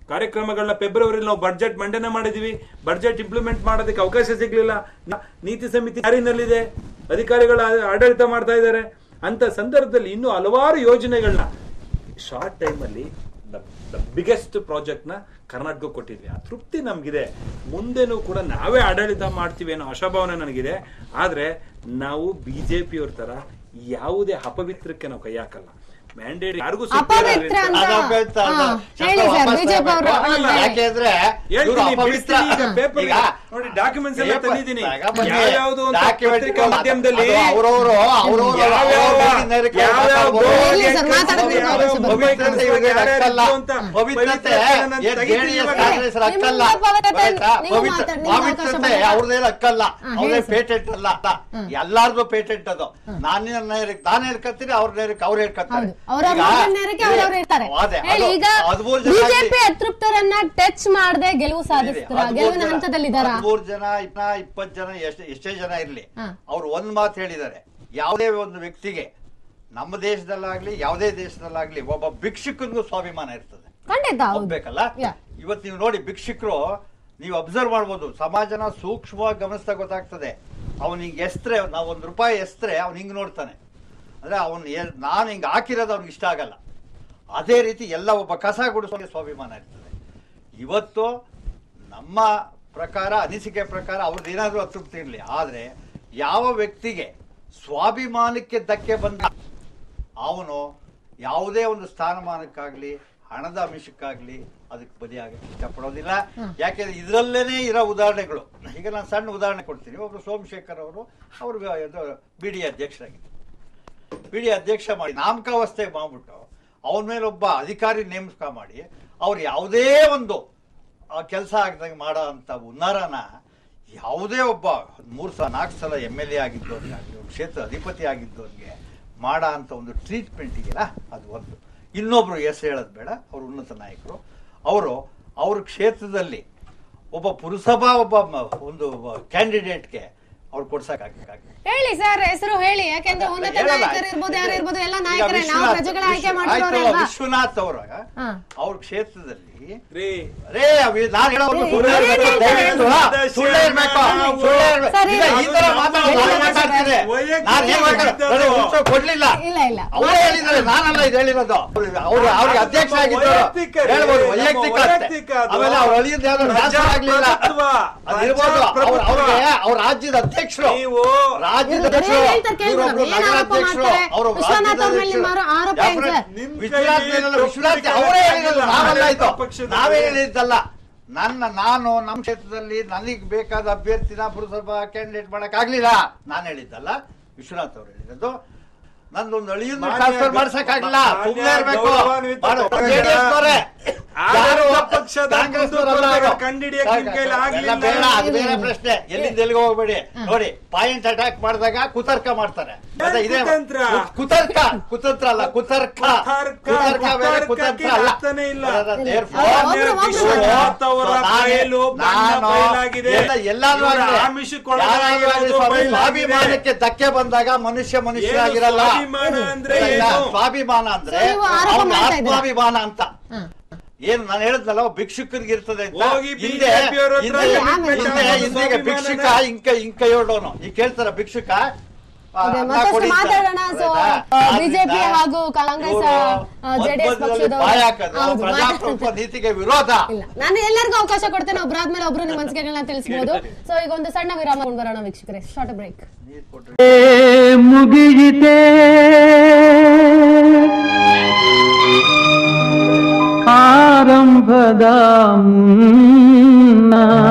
ಕಾರ್ಯಕ್ರಮಗಳನ್ನ ಫೆಬ್ರವರಿಲಿ ನಾವು ಬಡ್ಜೆಟ್ ಮಂಡನೆ ಮಾಡಿದೀವಿ ಬಡ್ಜೆಟ್ ಇಂಪ್ಲಿಮೆಂಟ್ ಮಾಡೋದಕ್ಕೆ ಅವಕಾಶ ಸಿಗ್ಲಿಲ್ಲ ನ- ನೀತಿ ಸಮಿತಿ ಜಾರಿನಲ್ಲಿದೆ ಅಧಿಕಾರಿಗಳ ಆಡಳಿತ ಮಾಡ್ತಾ ಇದ್ದಾರೆ ಅಂತ ಸಂದರ್ಭದಲ್ಲಿ ಇನ್ನೂ ಹಲವಾರು ಯೋಜನೆಗಳನ್ನ ಶಾರ್ಟ್ ಟೈಮಲ್ಲಿ ದ ಬಿಗ್ಗೆಸ್ಟ್ ಪ್ರಾಜೆಕ್ಟ್ನ ಕರ್ನಾಟಕ ಕೊಟ್ಟಿದ್ವಿ ಆ ತೃಪ್ತಿ ನಮಗಿದೆ ಮುಂದೆನೂ ಕೂಡ ನಾವೇ ಆಡಳಿತ ಮಾಡ್ತೀವಿ ಅನ್ನೋ ಆಶಾಭಾವನೆ ನನಗಿದೆ ಆದರೆ ನಾವು ಬಿ ಜೆ ಪಿಯವ್ರ ಥರ ಯಾವುದೇ ಅಪವಿತ್ರಕ್ಕೆ ನಾವು ಕೈ ಹಾಕಲ್ಲ ಮ್ಯಾಂಡೇಟ್ ಯಾರಿಗೂ ಅಪವಿತ್ರ ಅಂತ ಅಪವಿತ್ರ ಅಂತ ಹಾ, ಶಬ್ದ ಹೇಳಿ ಸರ್ ವಾಪಸ್ ಬಿಜೆಪಿ ಅವರು ತಗೊಳ್ಬೇಕು. ಯಾಕೆಂದ್ರೆ ಇವ್ರು ಹೇಳ್ತೀನಿ ಅಪವಿತ್ರ ಬಿಡಿಸ್ತೀನಿ ಈಗ paper ಈಗ ನೋಡಿ ಡಾಕ್ಯುಮೆಂಟ್ಸ್ ಎಲ್ಲ paper ತಂದಿದ್ದೀನಿ ತಗೊಂಬನ್ನಿ. ಯಾವ್ಯಾವ್ದು ಒಂದು Document ಪತ್ರಿಕಾ ಅದು ಮಾಧ್ಯಮದಲ್ಲಿ ಅವ್ರವ್ರು ಅವ್ರವ್ರು ಯಾವ್ಯಾವ ಅವ್ರವ್ರ ನೇರಕ್ಕೆ ಯಾವ್ಯಾವ ಮಾತಾಡ್ಬೋದು. ಗೋಲ್ಡ್ ಇಲ್ಲ ಸರ್, ಮಾತಾಡೋದಕ್ಕೆ ಯಾವ್ಯಾವ ಅವಕಾಶ ಬರುತ್ತೆ. ಪವಿತ್ರತೆ ಇವ್ರಿಗೆ ಯಾರ್ಯಾರು ಅಕ್ಕಲ್ಲ. ಅಂತ ಪವಿತ್ರತೆ ಪವಿತ್ರತೆ ನಾನು ಏನ್ ತೆಗಿತೀನಿ JDS ಇವಾಗ. ಕಾಂಗ್ರೆಸ್ ಅಕ್ಕಲ್ಲ ನಿಮ್ಮ ಪವಿತ್ರತೆ ಗೊತ್ತಾಯ್ತಾ? ನೀವು ಪವಿತ್ರ- ಮಾತಾಡಿ, ನಿಮ್ಗೆ ಅವಕಾಶ ಪವಿತ್ರತೆ ಬರುತ್ತೆ. ಅವ್ರದ್ದೇನು ಅಕ್ಕಲ್ಲ ಹಾ, ಅವ್ರದೇ ಹೇಳಿ ಸರ್. ಪೇಟೆಂಟ್ ಅಲ್ಲ ಎಲ್ಲಾರ್ದು ಪೇಟೆಂಟ್ ಅದು ನಾನೇ ನೇರಕ್ಕೆ ನಾನು ಹೇಳ್ಕತ್ತೀನಿ ಅವ್ರ ನೇರಕ್ಕೆ ಅವ್ರು ಹೇಳ್ಕತ್ತಾರೆ ಹೌದು ಅವ್ರವ್ರ ನೇರಕ್ಕೆ ಅವ್ರವ್ರು ಇರ್ತಾರೆ ಅದೇ, ಹೇಳಿ ಅದು ಈಗ ಹದಿಮೂರು ಜನ ಬಿಜೆಪಿ ಅತೃಪ್ತರನ್ನ ಟಚ್ ಮಾಡದೆ ಗೆಲುವು ಸಾಧಿಸ್ತಾರ ಗೆಲುವಿನ ಹಂತದಲ್ಲಿದ್ದಾರ ಹದಿಮೂರು ಜನ ಇನ್ನ ಇಪ್ಪತ್ತು ಜನ ಎಷ್ಟೇ ಎಷ್ಟೇ ಜನ ಇರ್ಲಿ ಹಾ. ಅವ್ರು ಒಂದ್ ಮಾತು ಹೇಳಿದ್ದಾರೆ ಯಾವುದೇ ಒಂದು ವ್ಯಕ್ತಿಗೆ ನಮ್ಮ ದೇಶದಲ್ಲಾಗ್ಲಿ ಯಾವುದೇ ದೇಶದಲ್ಲಾಗ್ಲಿ ಒಬ್ಬ ಭಿಕ್ಷುಕನಿಗೂ ಸ್ವಾಭಿಮಾನ ಇರ್ತದೆ ಖಂಡಿತ ಹೌದು ಹೋಗ್ಬೇಕಲ್ಲ Yeah. ಇವತ್ತು ನೀವು ನೋಡಿ ಭಿಕ್ಷುಕರು ನೀವು ಅಬ್ಸರ್ವ್ ಮಾಡ್ಬೋದು ಸಮಾಜನ ಸೂಕ್ಷ್ಮವಾಗಿ ಗಮನಿಸ್ತಾ ಗೊತ್ತಾಗ್ತದೆ ಅವ್ನು ಹಿಂಗ್ ಎಸ್ತ್ರೆ ನಾವು ಒಂದು ರೂಪಾಯಿ ಎಸ್ತ್ರೆ ಅವ್ನು ಹಿಂಗ್ ನೋಡ್ತಾನೆ ಅಂದ್ರೆ ಅವ್ನು ನಾನು ಹಿಂಗ್ ಹಾಕಿರೋದು ಅವ್ನಿಗೆ ಇಷ್ಟ ಆಗಲ್ಲ ಅದೇ ರೀತಿ ಎಲ್ಲ ಒಬ್ಬ ಕಸ ಗುಡಿಸೋಕೆ ಸ್ವಾಭಿಮಾನ ಇರ್ತದೆ ಇವತ್ತು ನಮ್ಮ ಪ್ರಕಾರ ಅನಿಸಿಕೆ ಪ್ರಕಾರ ಅವ್ರದ್ದು ಏನಾದರೂ ಅತೃಪ್ತಿ ಇರಲಿ ಆದರೆ ಯಾವ ವ್ಯಕ್ತಿಗೆ ಸ್ವಾಭಿಮಾನಕ್ಕೆ ಧಕ್ಕೆ ಬಂದ ಅವನು ಯಾವುದೇ ಒಂದು ಸ್ಥಾನಮಾನಕ್ಕಾಗ್ಲಿ ಹಣದ ಅಂಶಕ್ಕಾಗ್ಲಿ ಅದಕ್ಕೆ ಬಲಿಯಾಗಕ್ಕೆ ಇಷ್ಟಪಡೋದಿಲ್ಲ ಯಾಕೆಂದ್ರೆ ಇದರಲ್ಲೇನೆ ಇರೋ ಉದಾಹರಣೆಗಳು ಈಗ ನಾನು ಸಣ್ಣ ಉದಾಹರಣೆ ಕೊಡ್ತೀನಿ ಒಬ್ರು ಸೋಮಶೇಖರ್ ಅವರು ಅವರು ಬಿ ಡಿ ಅಧ್ಯಕ್ಷರಾಗಿದ್ದರು ಬಿ ಡಿ ಅಧ್ಯಕ್ಷ ಮಾಡಿ ನಾಮಕಾವಸ್ಥೆ ಮಾಡ್ಬಿಟ್ಟು ಅವನ ಮೇಲೆ ಒಬ್ಬ ಅಧಿಕಾರಿ ನೇಮಕ ಮಾಡಿ ಅವ್ರು ಯಾವುದೇ ಒಂದು ಕೆಲಸ ಆಗದಂಗೆ ಮಾಡೋ ಅಂತ ಹುನ್ನಾರನ ಯಾವುದೇ ಒಬ್ಬ ಮೂರು ಸಲ ನಾಲ್ಕು ಸಲ ಎಮ್ ಎಲ್ ಎ ಆಗಿದ್ದವ್ರಿಗೆ ಆಗಲಿ ಕ್ಷೇತ್ರ ಅಧಿಪತಿ ಆಗಿದ್ದವ್ರಿಗೆ ಮಾಡೋ ಅಂತ ಒಂದು ಟ್ರೀಟ್ಮೆಂಟ್ ಇದೆಯಲ್ಲ ಅದು ಒಂದು ಇನ್ನೊಬ್ರು ಹೆಸರು ಹೇಳೋದು ಬೇಡ ಅವರು ಉನ್ನತ ನಾಯಕರು ಅವರು ಅವ್ರ ಕ್ಷೇತ್ರದಲ್ಲಿ ಒಬ್ಬ ಪುರಸಭಾ ಒಬ್ಬ ಮ- ಒಂದು ಕ್ಯಾಂಡಿಡೇಟ್ಗೆ ಅವ್ರು ಕೊಡ್ಸಕ್ಕಾಗಕ್ಕಾಗಿ ಹೇಳಿ ಸರ್ ಹೆಸರು ಹೇಳಿ ಯಾಕೆಂದ್ರೆ ಉನ್ನತ ಹೇಳಲ್ಲ. ನಾಯಕರು ಇರ್ಬೋದು ಯಾರು ಇರ್ಬೋದು ಎಲ್ಲ ಈಗ ನಾಯಕರೇ ನಾವು ವಿಶ್ವನಾಥ್- ಪ್ರಜೆಗಳ ಆಯ್ಕೆ ವಿಶ್ವ- ಮಾಡಿರೋರೇ ಆಯ್ತು, ಅಲ್ವಾ ವಿಶ್ವನಾಥ್ ಅವರ ಹಾ. ಅವ್ರ ಕ್ಷೇತ್ರದಲ್ಲಿ ರೀ ಅರೇ ಅವಿ- ನಾನ್ ಹೇಳೋದು ಏ, ಸುಳ್ಳು ಏನ್ ಹೇಳ್ಬೇಕು, ಹೇಳ್ತಾರೆ? ದಯವಿಟ್ಟು, ಹಾ, ಸುಳ್ಳು ಹೇಳ್ಬೇಕು, ಸುಳ್ಳು ಹೇಳ್ಬೇಕು. ಸರಿ. ಈಗ ಈ ತರ ಮಾತಾಡೋದು ನಾನು ಮಾತಾಡ್ತೀನಿ. ನಾನು ಏನ್ ಮಾತಾಡ್ತೀನಿ? ನೋಡಿ, ಉತ್ತರ ಕೊಡ್ಲಿಲ್ಲ ಇಲ್ಲ ಇಲ್ಲ ಅವರೇ ಹೇಳಿದ್ದಾರೆ ನಾನಲ್ಲ ಇದು ಹೇಳಿರೋದು ಅವ್ರು ಅವ್ರಿಗೆ ಅಧ್ಯಕ್ಷ ಆಗಿದ್ದವರು ವೈಯಕ್ತಿಕ ರೀ, ಹೇಳ್ಬೋದು ನಮ್ಮ ವೈಯಕ್ತಿಕ ವೈಯಕ್ತಿಕ ಅಷ್ಟೇ. ಅದು. ಆಮೇಲೆ ಅವ್ರ ಅಳಿಯದ ಯಾವ್ದೋ ಟ್ರಾನ್ಸ್ಫರ್ ಆಗ್ಲಿಲ್ಲ ಪ್ರಜಾಪ್ರಭುತ್ವ. ಅದಿರ್ಬೋದು ಅವ್ರ ಪ್ರಜಾಪ್ರಭುತ್ವ. ಅವ್ರಿಗೆ ಅವ್ರ ರಾಜ್ಯದ ಅಧ್ಯಕ್ಷರು ನೀವು ರಾಜ್ಯದ ಇವ್ರು ಅಧ್ಯಕ್ಷರು ಏನ್ ಹೇಳ್ತಾರೆ ಕೇಳ್ಬೋದು, ಇವರೊಬ್ರು ಏನ್ ಆರೋಪ ನಗರಾಧ್ಯಕ್ಷರು ಮಾಡ್ತಾರೆ? ಅವರು ವಿಶ್ವನಾಥ್ ಅವ್ರ ಮೇಲೆ ನಿಮ್ಮ ಆರೋಪ ಏನ್ ಸರ್? ನಿಮ್ ವಿಶ್ವನಾಥ್ ಕೈಲಿ ಮೇಲೆಲ್ಲ ವಿಶ್ವನಾಥ್ ತಪ್ಪು ಅವರೇ ಹೇಳಿರೋದು ಆಗಿಲ್ಲ. ನಾವಲ್ಲ ಆಯ್ತು ಪಕ್ಷದಲ್ಲಿ. ನಾವೇ ಹೇಳಿದ್ದಲ್ಲ ನನ್ನ ನಾನು ನಮ್ಮ ಕ್ಷೇತ್ರದಲ್ಲಿ ನನಗೆ ಬೇಕಾದ ಅಭ್ಯರ್ಥಿನ ಪುರಸಭಾ ಕ್ಯಾಂಡಿಡೇಟ್ ಮಾಡಕ್ ಆಗ್ಲಿಲ್ಲ ನಾನು ಹೇಳಿದ್ದಲ್ಲ ವಿಶ್ವನಾಥ್ ಅವರು ಹೇಳಿರೋದು ನಂದೊಂದು ಅಳಿಯನ್ನು ಮಾನ್ಯ ಟ್ರಾನ್ಸ್ಫರ್ ಗ- ಮಾಡ್ಸಕ್ ಆಗಿಲ್ಲ ಮಾನ್ಯ ಸುಮ್ಮನೆ ಇರ್ಬೇಕು ಗೌರವಾನ್ವಿತ ಮಾಡು. ಪಕ್ಷದ JDS ನವರೇ. ಯಾರು ಆಡಳಿತ ಪಕ್ಷದ ಕಾಂಗ್ರೆಸ್ ಕುಂದುಕೊರತೆಗಳು ಕಂಡಿಡಿಯಕ್ಕೆ ನಿಮ್ ಕೈಲಿ ಆಗ್ಲಿಲ್ಲ. ಬೇಡ ಅದು ಬೇರೆ ಪ್ರಶ್ನೆ ಎಲ್ಲಿಂದ ಎಲ್ಲಿಗೆ ಹೋಗ್ಬೇಡಿ ನೋಡಿ ಪಾಯಿಂಟ್ ಅಟ್ಯಾಕ್ ಮಾಡಿದಾಗ ಕುತರ್ಕ ಮಾಡ್ತಾರೆ ಮತ್ತೆ ಇದೇ ಕುತಂತ್ರ? ಕು- ಕುತರ್ಕ ಕುತಂತ್ರ ಅಲ್ಲ ಕುತರ್ಕ ಕುತರ್ಕ, ಕುತರ್ಕ ಬೇರೆ ಕುತರ್ಕಕ್ಕೆ ಕುತಂತ್ರ ಅಲ್ಲ ಅರ್ಥನೇ ಇಲ್ಲ. ಅದರ therefore, ಒಬ್ರು- ಒಬ್ರು- ವಿಶ್ವನಾಥ್ ಅವರ ನಾನು- ಬಯಲು ಬಣ್ಣ ನಾನು ಬಯಲಾಗಿದೆ. ಎಲ್ಲ- ಎಲ್ಲಾನು ಇವರ ಆಗ್ಲಿ. ಆಮಿಷಕ್ಕೊಳಗಾಗಿರೋದು ಯಾರಾಗ್ಲಿ ಸ್ವಾಮಿ, ಬಯಲಾಗಿದೆ. ಸ್ವಾಭಿಮಾನಕ್ಕೆ ಧಕ್ಕೆ ಬಂದಾಗ ಮನುಷ್ಯ ಮನುಷ್ಯರಾಗಿರಲ್ಲ ಏನು ಸ್ವಾಭಿಮಾನ ಅಂದ್ರೆ ಗೊತ್ತಾಯ್ತಾ? ಏನು? ಸ್ವಾಭಿಮಾನ ಅಂದ್ರೆ ಸೊ ನೀವು ಆರೋಪ ಅವ್ನ ಮಾಡ್ತಾ ಇದ್ದೀರಾ? ಆತ್ಮಾಭಿಮಾನ ಅಂತ ಹಾ. ಏನು ನಾನು ಹೇಳಿದ್ನಲ್ಲ ಭಿಕ್ಷುಕರಿಗೆ ಇರ್ತದೆ ಅಂತ ಹೋಗಿ ಹಿಂದೆ BJP ಯವ್ರ ಹತ್ರ ಹಿಂದೆ- ಆಮೇಲೆ ಹಿಂದೆ ಆಮೇಲೆ ಹಿಂದೆ ಸ್ವಾಭಿಮಾನನ- ಭಿಕ್ಷುಕ ಇಂಕ ಇಂಕ ಹೇಳೋನು ಈಗ ಕೇಳ್ತಾರ ಭಿಕ್ಷುಕ ಆ, ಅದೇ, ಅನ್ನ ಮತ್ತಷ್ಟು ಕೊಡಿ ಅಂತ. ಮಾತಾಡೋಣ ಸೊ ಆಯ್ತಾ? ಬಿಜೆಪಿ ಆದ್ರಿಂದ ಹಾಗೂ ಕಾಂಗ್ರೆಸ್ ಇವ್ರು ಜೆಡಿಎಸ್ ಮಧ್ಯ ಮಧ್ಯದಲ್ಲಿ ಬಾಯಿ ಹಾಕೋದು, ಪ್ರಜಾಪ್ರಭುತ್ವ ನೀತಿಗೆ ವಿರೋಧ ಇಲ್ಲ ನಾನು ಎಲ್ಲರಿಗೂ ಅವಕಾಶ ಕೊಡ್ತೇನೆ ಒಬ್ಬರಾದ್ಮೇಲೆ ಒಬ್ರು ನಿಮ್ಮ ಅನಿಸಿಕೆಗಳನ್ನ ತಿಳಿಸಬಹುದು ಸೊ ಈಗ ಒಂದು ಸಣ್ಣ ವಿರಾಮ ಕೊಂಡು ಬರೋಣ ವೀಕ್ಷಕರೇ ಶಾರ್ಟ್ ಬ್ರೇಕ್ ನೀರ್ ಕೊಟ್ರೆ ಏ ಮುಗಿಯಿತೆ ಆರಂಭದ ಮುನ್ನ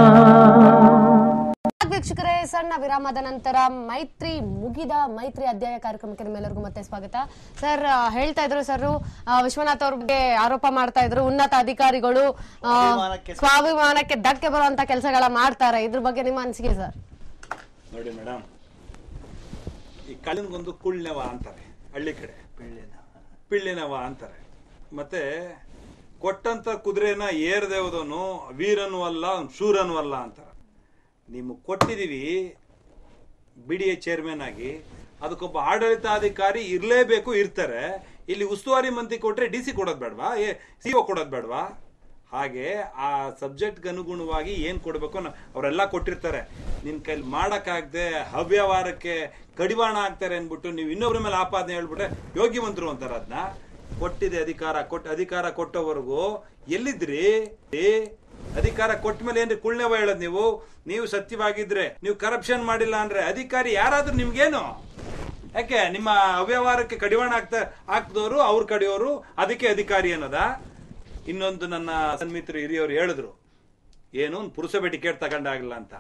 ವೀಕ್ಷಕರೇ ಸಣ್ಣ ವಿರಾಮದ ನಂತರ ಮೈತ್ರಿ ಮುಗಿದ ಮೈತ್ರಿ ಅಧ್ಯಾಯ ಕಾರ್ಯಕ್ರಮಕ್ಕೆ ನಿಮ್ಮೆಲ್ಲರಿಗೂ ಮತ್ತೆ ಸ್ವಾಗತ ಸರ್ ಆ, ಹೇಳ್ತಾ ಇದ್ರು ಸರ್ ವಿಶ್ವನಾಥ್ ಅವ್ರ ಬಗ್ಗೆ ಆರೋಪ ಮಾಡ್ತಾ ಇದ್ರು ಉನ್ನತ ಅಧಿಕಾರಿಗಳು ಆ, ಸ್ವಾಭಿಮಾನಕ್ಕೆ- ಸ್ವಾಭಿಮಾನಕ್ಕೆ ಧಕ್ಕೆ ಬರುವಂತ ಕೆಲಸಗಳ ಮಾಡ್ತಾರೆ ಇದ್ರ ಬಗ್ಗೆ ನಿಮ್ಮ ಅನಿಸಿಕೆ ಸರ್ ನೋಡಿ ಮೇಡಮ್ ಈ ಕಳ್ಳನ್ಗೊಂದು ಕುಳ್ಳೆವ ಅಂತಾರೆ ಹಳ್ಳಿ ಕಡೆ ಪಿಳ್ಳಿನವ ಅಂತಾರೆ ಮತ್ತೆ ಕೊಟ್ಟಂತ ಕುದುರೆನ ಏರದೆ ಹೋದವನು ವೀರನೂ ಅಲ್ಲ ಶೂರನೂ ಅಲ್ಲ ಅಂತಾರೆ ನಿಮಗೆ ಕೊಟ್ಟಿದ್ದೀವಿ ಬಿ ಡಿ ಎ ಚೇರ್ಮನ್ ಆಗಿ ಅದಕ್ಕೊಬ್ಬ ಆಡಳಿತಾಧಿಕಾರಿ ಇರಲೇಬೇಕು ಇರ್ತಾರೆ ಇಲ್ಲಿ ಉಸ್ತುವಾರಿ ಮಂತ್ರಿ ಕೊಟ್ರೆ ಡಿ ಸಿ ಕೊಡೋದು ಬೇಡವಾ ಏ ಸಿ ಒ ಕೊಡೋದು ಬೇಡವಾ ಹಾಗೆ ಆ ಸಬ್ಜೆಕ್ಟ್ಗೆ ಅನುಗುಣವಾಗಿ ಏನ್ ಕೊಡ್ಬೇಕು ನ- ಅವರೆಲ್ಲ ಕೊಟ್ಟಿರ್ತಾರೆ ನಿನ್ ಕೈಲಿ ಮಾಡಕ್ಕಾಗದೆ ಹವ್ಯವಹಾರಕ್ಕೆ ಕಡಿವಾಣ ಆಗ್ತಾರೆ ಅನ್ಬಿಟ್ಟು ನೀವು ಇನ್ನೊಬ್ರ ಮೇಲೆ ಆಪಾದನೆ ಹೇಳ್ಬಿಟ್ರೆ ಯೋಗ್ಯವಂತರು ಅಂತಾರ ಅದನ್ನ ಕೊಟ್ಟಿದೆ ಅಧಿಕಾರ ಕೊಟ್ಟ ಅಧಿಕಾರ ಕೊಟ್ಟವರೆಗೂ ಎಲ್ಲಿದ್ರಿ ಏ, ಅಧಿಕಾರ ಕೊಟ್ಟ ಮೇಲೆ ಏನ್ರಿ ಕುಳ್ಳೆವ ಹೇಳೋದ್ ನೀವು ನೀವು ಸತ್ಯವಾಗಿದ್ರೆ ನೀವು ಕರಪ್ಷನ್ ಮಾಡಿಲ್ಲ ಅಂದ್ರೆ ಅಧಿಕಾರಿ ಯಾರಾದ್ರೂ ನಿಮ್ಗೇನು ಯಾಕೆ ನಿಮ್ಮ ಅವ್ಯವಹಾರಕ್ಕೆ ಕಡಿವಾಣ ಆಗ್ತಾ ಹಾಕ್ದವರು ಅವ್ರ ಕಡೆಯವರು ಅದಕ್ಕೆ ಅಧಿಕಾರಿ ಅನ್ನೋದ ಇನ್ನೊಂದು ನನ್ನ ಸನ್ಮಿತರು ಹಿರಿಯವರು ಹೇಳಿದ್ರು ಏನು ಒಂದು ಪುರುಸಭೆ ಟಿಕೆಟ್ ತಗೊಂಡಾಗಿಲ್ಲ ಅಂತ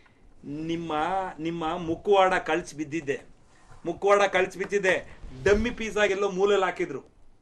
ನಿಮ್ಮ ನಿಮ್ಮ ಮುಕ್ಕುವಾಡ ಕಳ್ಸಿ ಬಿದ್ದಿದ್ದೆ ಮುಕ್ಕುವಾಡ ಕಳ್ಸಿ ಬಿದ್ದಿದೆ ಡಮ್ಮಿ ಪೀಸ್ ಆಗೆಲ್ಲೋ ಮೂಲೆಯಲ್ಲಿ ಹಾಕಿದ್ರು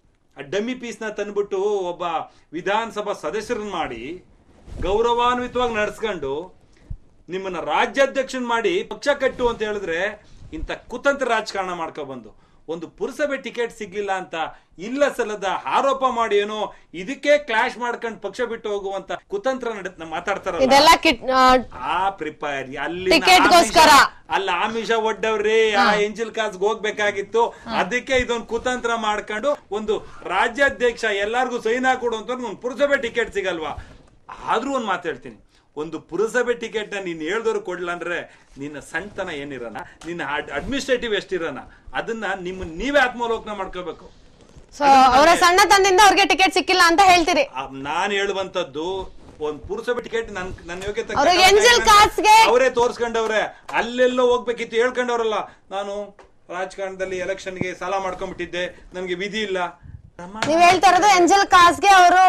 ಆ ಡಮ್ಮಿ ಪೀಸ್ನ ತಂದ್ಬಿಟ್ಟು ಒಬ್ಬ ವಿಧಾನಸಭಾ ಸದಸ್ಯರನ್ನ ಮಾಡಿ ಗೌರವಾನ್ವಿತವಾಗಿ ನಡೆಸ್ಕೊಂಡು ನಿಮ್ಮನ್ನ ರಾಜ್ಯಾಧ್ಯಕ್ಷನ್ ಮಾಡಿ ಪಕ್ಷ ಕಟ್ಟು ಅಂತ ಹೇಳಿದ್ರೆ ಇಂಥ ಕುತಂತ್ರ ರಾಜಕಾರಣ ಮಾಡ್ಕೊಬಂದು ಒಂದು ಪುರಸಭೆ ಟಿಕೆಟ್ ಸಿಗ್ಲಿಲ್ಲ ಅಂತ ಇಲ್ಲ ಸಲ್ಲದ ಆರೋಪ ಮಾಡಿ ಏನೋ ಇದಕ್ಕೆ ಕ್ಲಾಶ್ ಮಾಡ್ಕೊಂಡು ಪಕ್ಷ ಬಿಟ್ಟು ಹೋಗುವಂತ ಕುತಂತ್ರ ನಡೆ ಮಾತಾಡ್ತಾರಲ್ಲ ಇದೆಲ್ಲ ಕಿಟ್ ಆ, ಆ ಪ್ರಿಪೇರ್ ಅಲ್ಲಿ Ticket ಗೋಸ್ಕರ. ಅಲ್ಲ ಆಮಿಷ ಒಡ್ಡವ್ರಿ ಆ ಎಂಜಿಲ್ ಕಾಸ್ಗೆ ಹೋಗ್ಬೇಕಾಗಿತ್ತು ಅದಕ್ಕೆ ಇದೊಂದು ಕುತಂತ್ರ ಮಾಡ್ಕೊಂಡು ಒಂದು ರಾಜ್ಯಾಧ್ಯಕ್ಷ ಎಲ್ಲಾರ್ಗು ಸೈನ್ ಹಾಕೊಡು ಅಂತ ಒಂದು ಪುರಸಭೆ ಟಿಕೆಟ್ ಸಿಗಲ್ವಾ ಆದ್ರೂ ಒಂದ್ ಮಾತು ಹೇಳ್ತೀನಿ ಒಂದು ಪುರಸಭೆ ಟಿಕೆಟ್ ನ ನೀನ್ ಹೇಳ್ದವ್ರು ಕೊಡ್ಲ ಅಂದ್ರೆ ನಿನ್ನ ಸಣ್ಣತನ ಏನಿರನ ನಿನ್ನ ಅಡ್ಮಿನಿಸ್ಟ್ರೇಟಿವ್ ಎಷ್ಟಿರನ ಅದನ್ನ ನಿಮ್ಮ ನೀವೇ ಆತ್ಮಾವಲೋಕನ ಮಾಡ್ಕೋಬೇಕು ಸೊ ಅವರ ಸಣ್ಣ ತಂದಿಂದ ಅವ್ರಿಗೆ ಟಿಕೆಟ್ ಸಿಕ್ಕಿಲ್ಲ ಅಂತ ಹೇಳ್ತೀರಿ ಆ, ನಾನ್ ಹೇಳುವಂತದ್ದು ಒಂದ್ ಪುರಸಭೆ ಟಿಕೆಟ್ ನನ್ ನನ್ನ ಯೋಗ್ಯತೆ ಅವ್ರಿಗೆ ಎಂಜಲ್ ಕಾಸ್ಗೆ ಅವರೇ ತೋರ್ಸ್ಕೊಂಡವ್ರೆ ಅಲ್ಲೆಲ್ಲೋ ಹೋಗ್ಬೇಕಿತ್ತು ಹೇಳ್ಕೊಂಡವ್ರಲ್ಲ ನಾನು ರಾಜಕಾರಣದಲ್ಲಿ ಎಲೆಕ್ಷನ್ಗೆ ಸಾಲ ಮಾಡ್ಕೊಂಡ್ಬಿಟ್ಟಿದ್ದೆ ನನ್ಗೆ ವಿಧಿ ಇಲ್ಲ ನೀವ್ ಹೇಳ್ತಾ ಇರೋದು ಎಂಜಲ್ ಕಾಸ್ಗೆ ಅವರು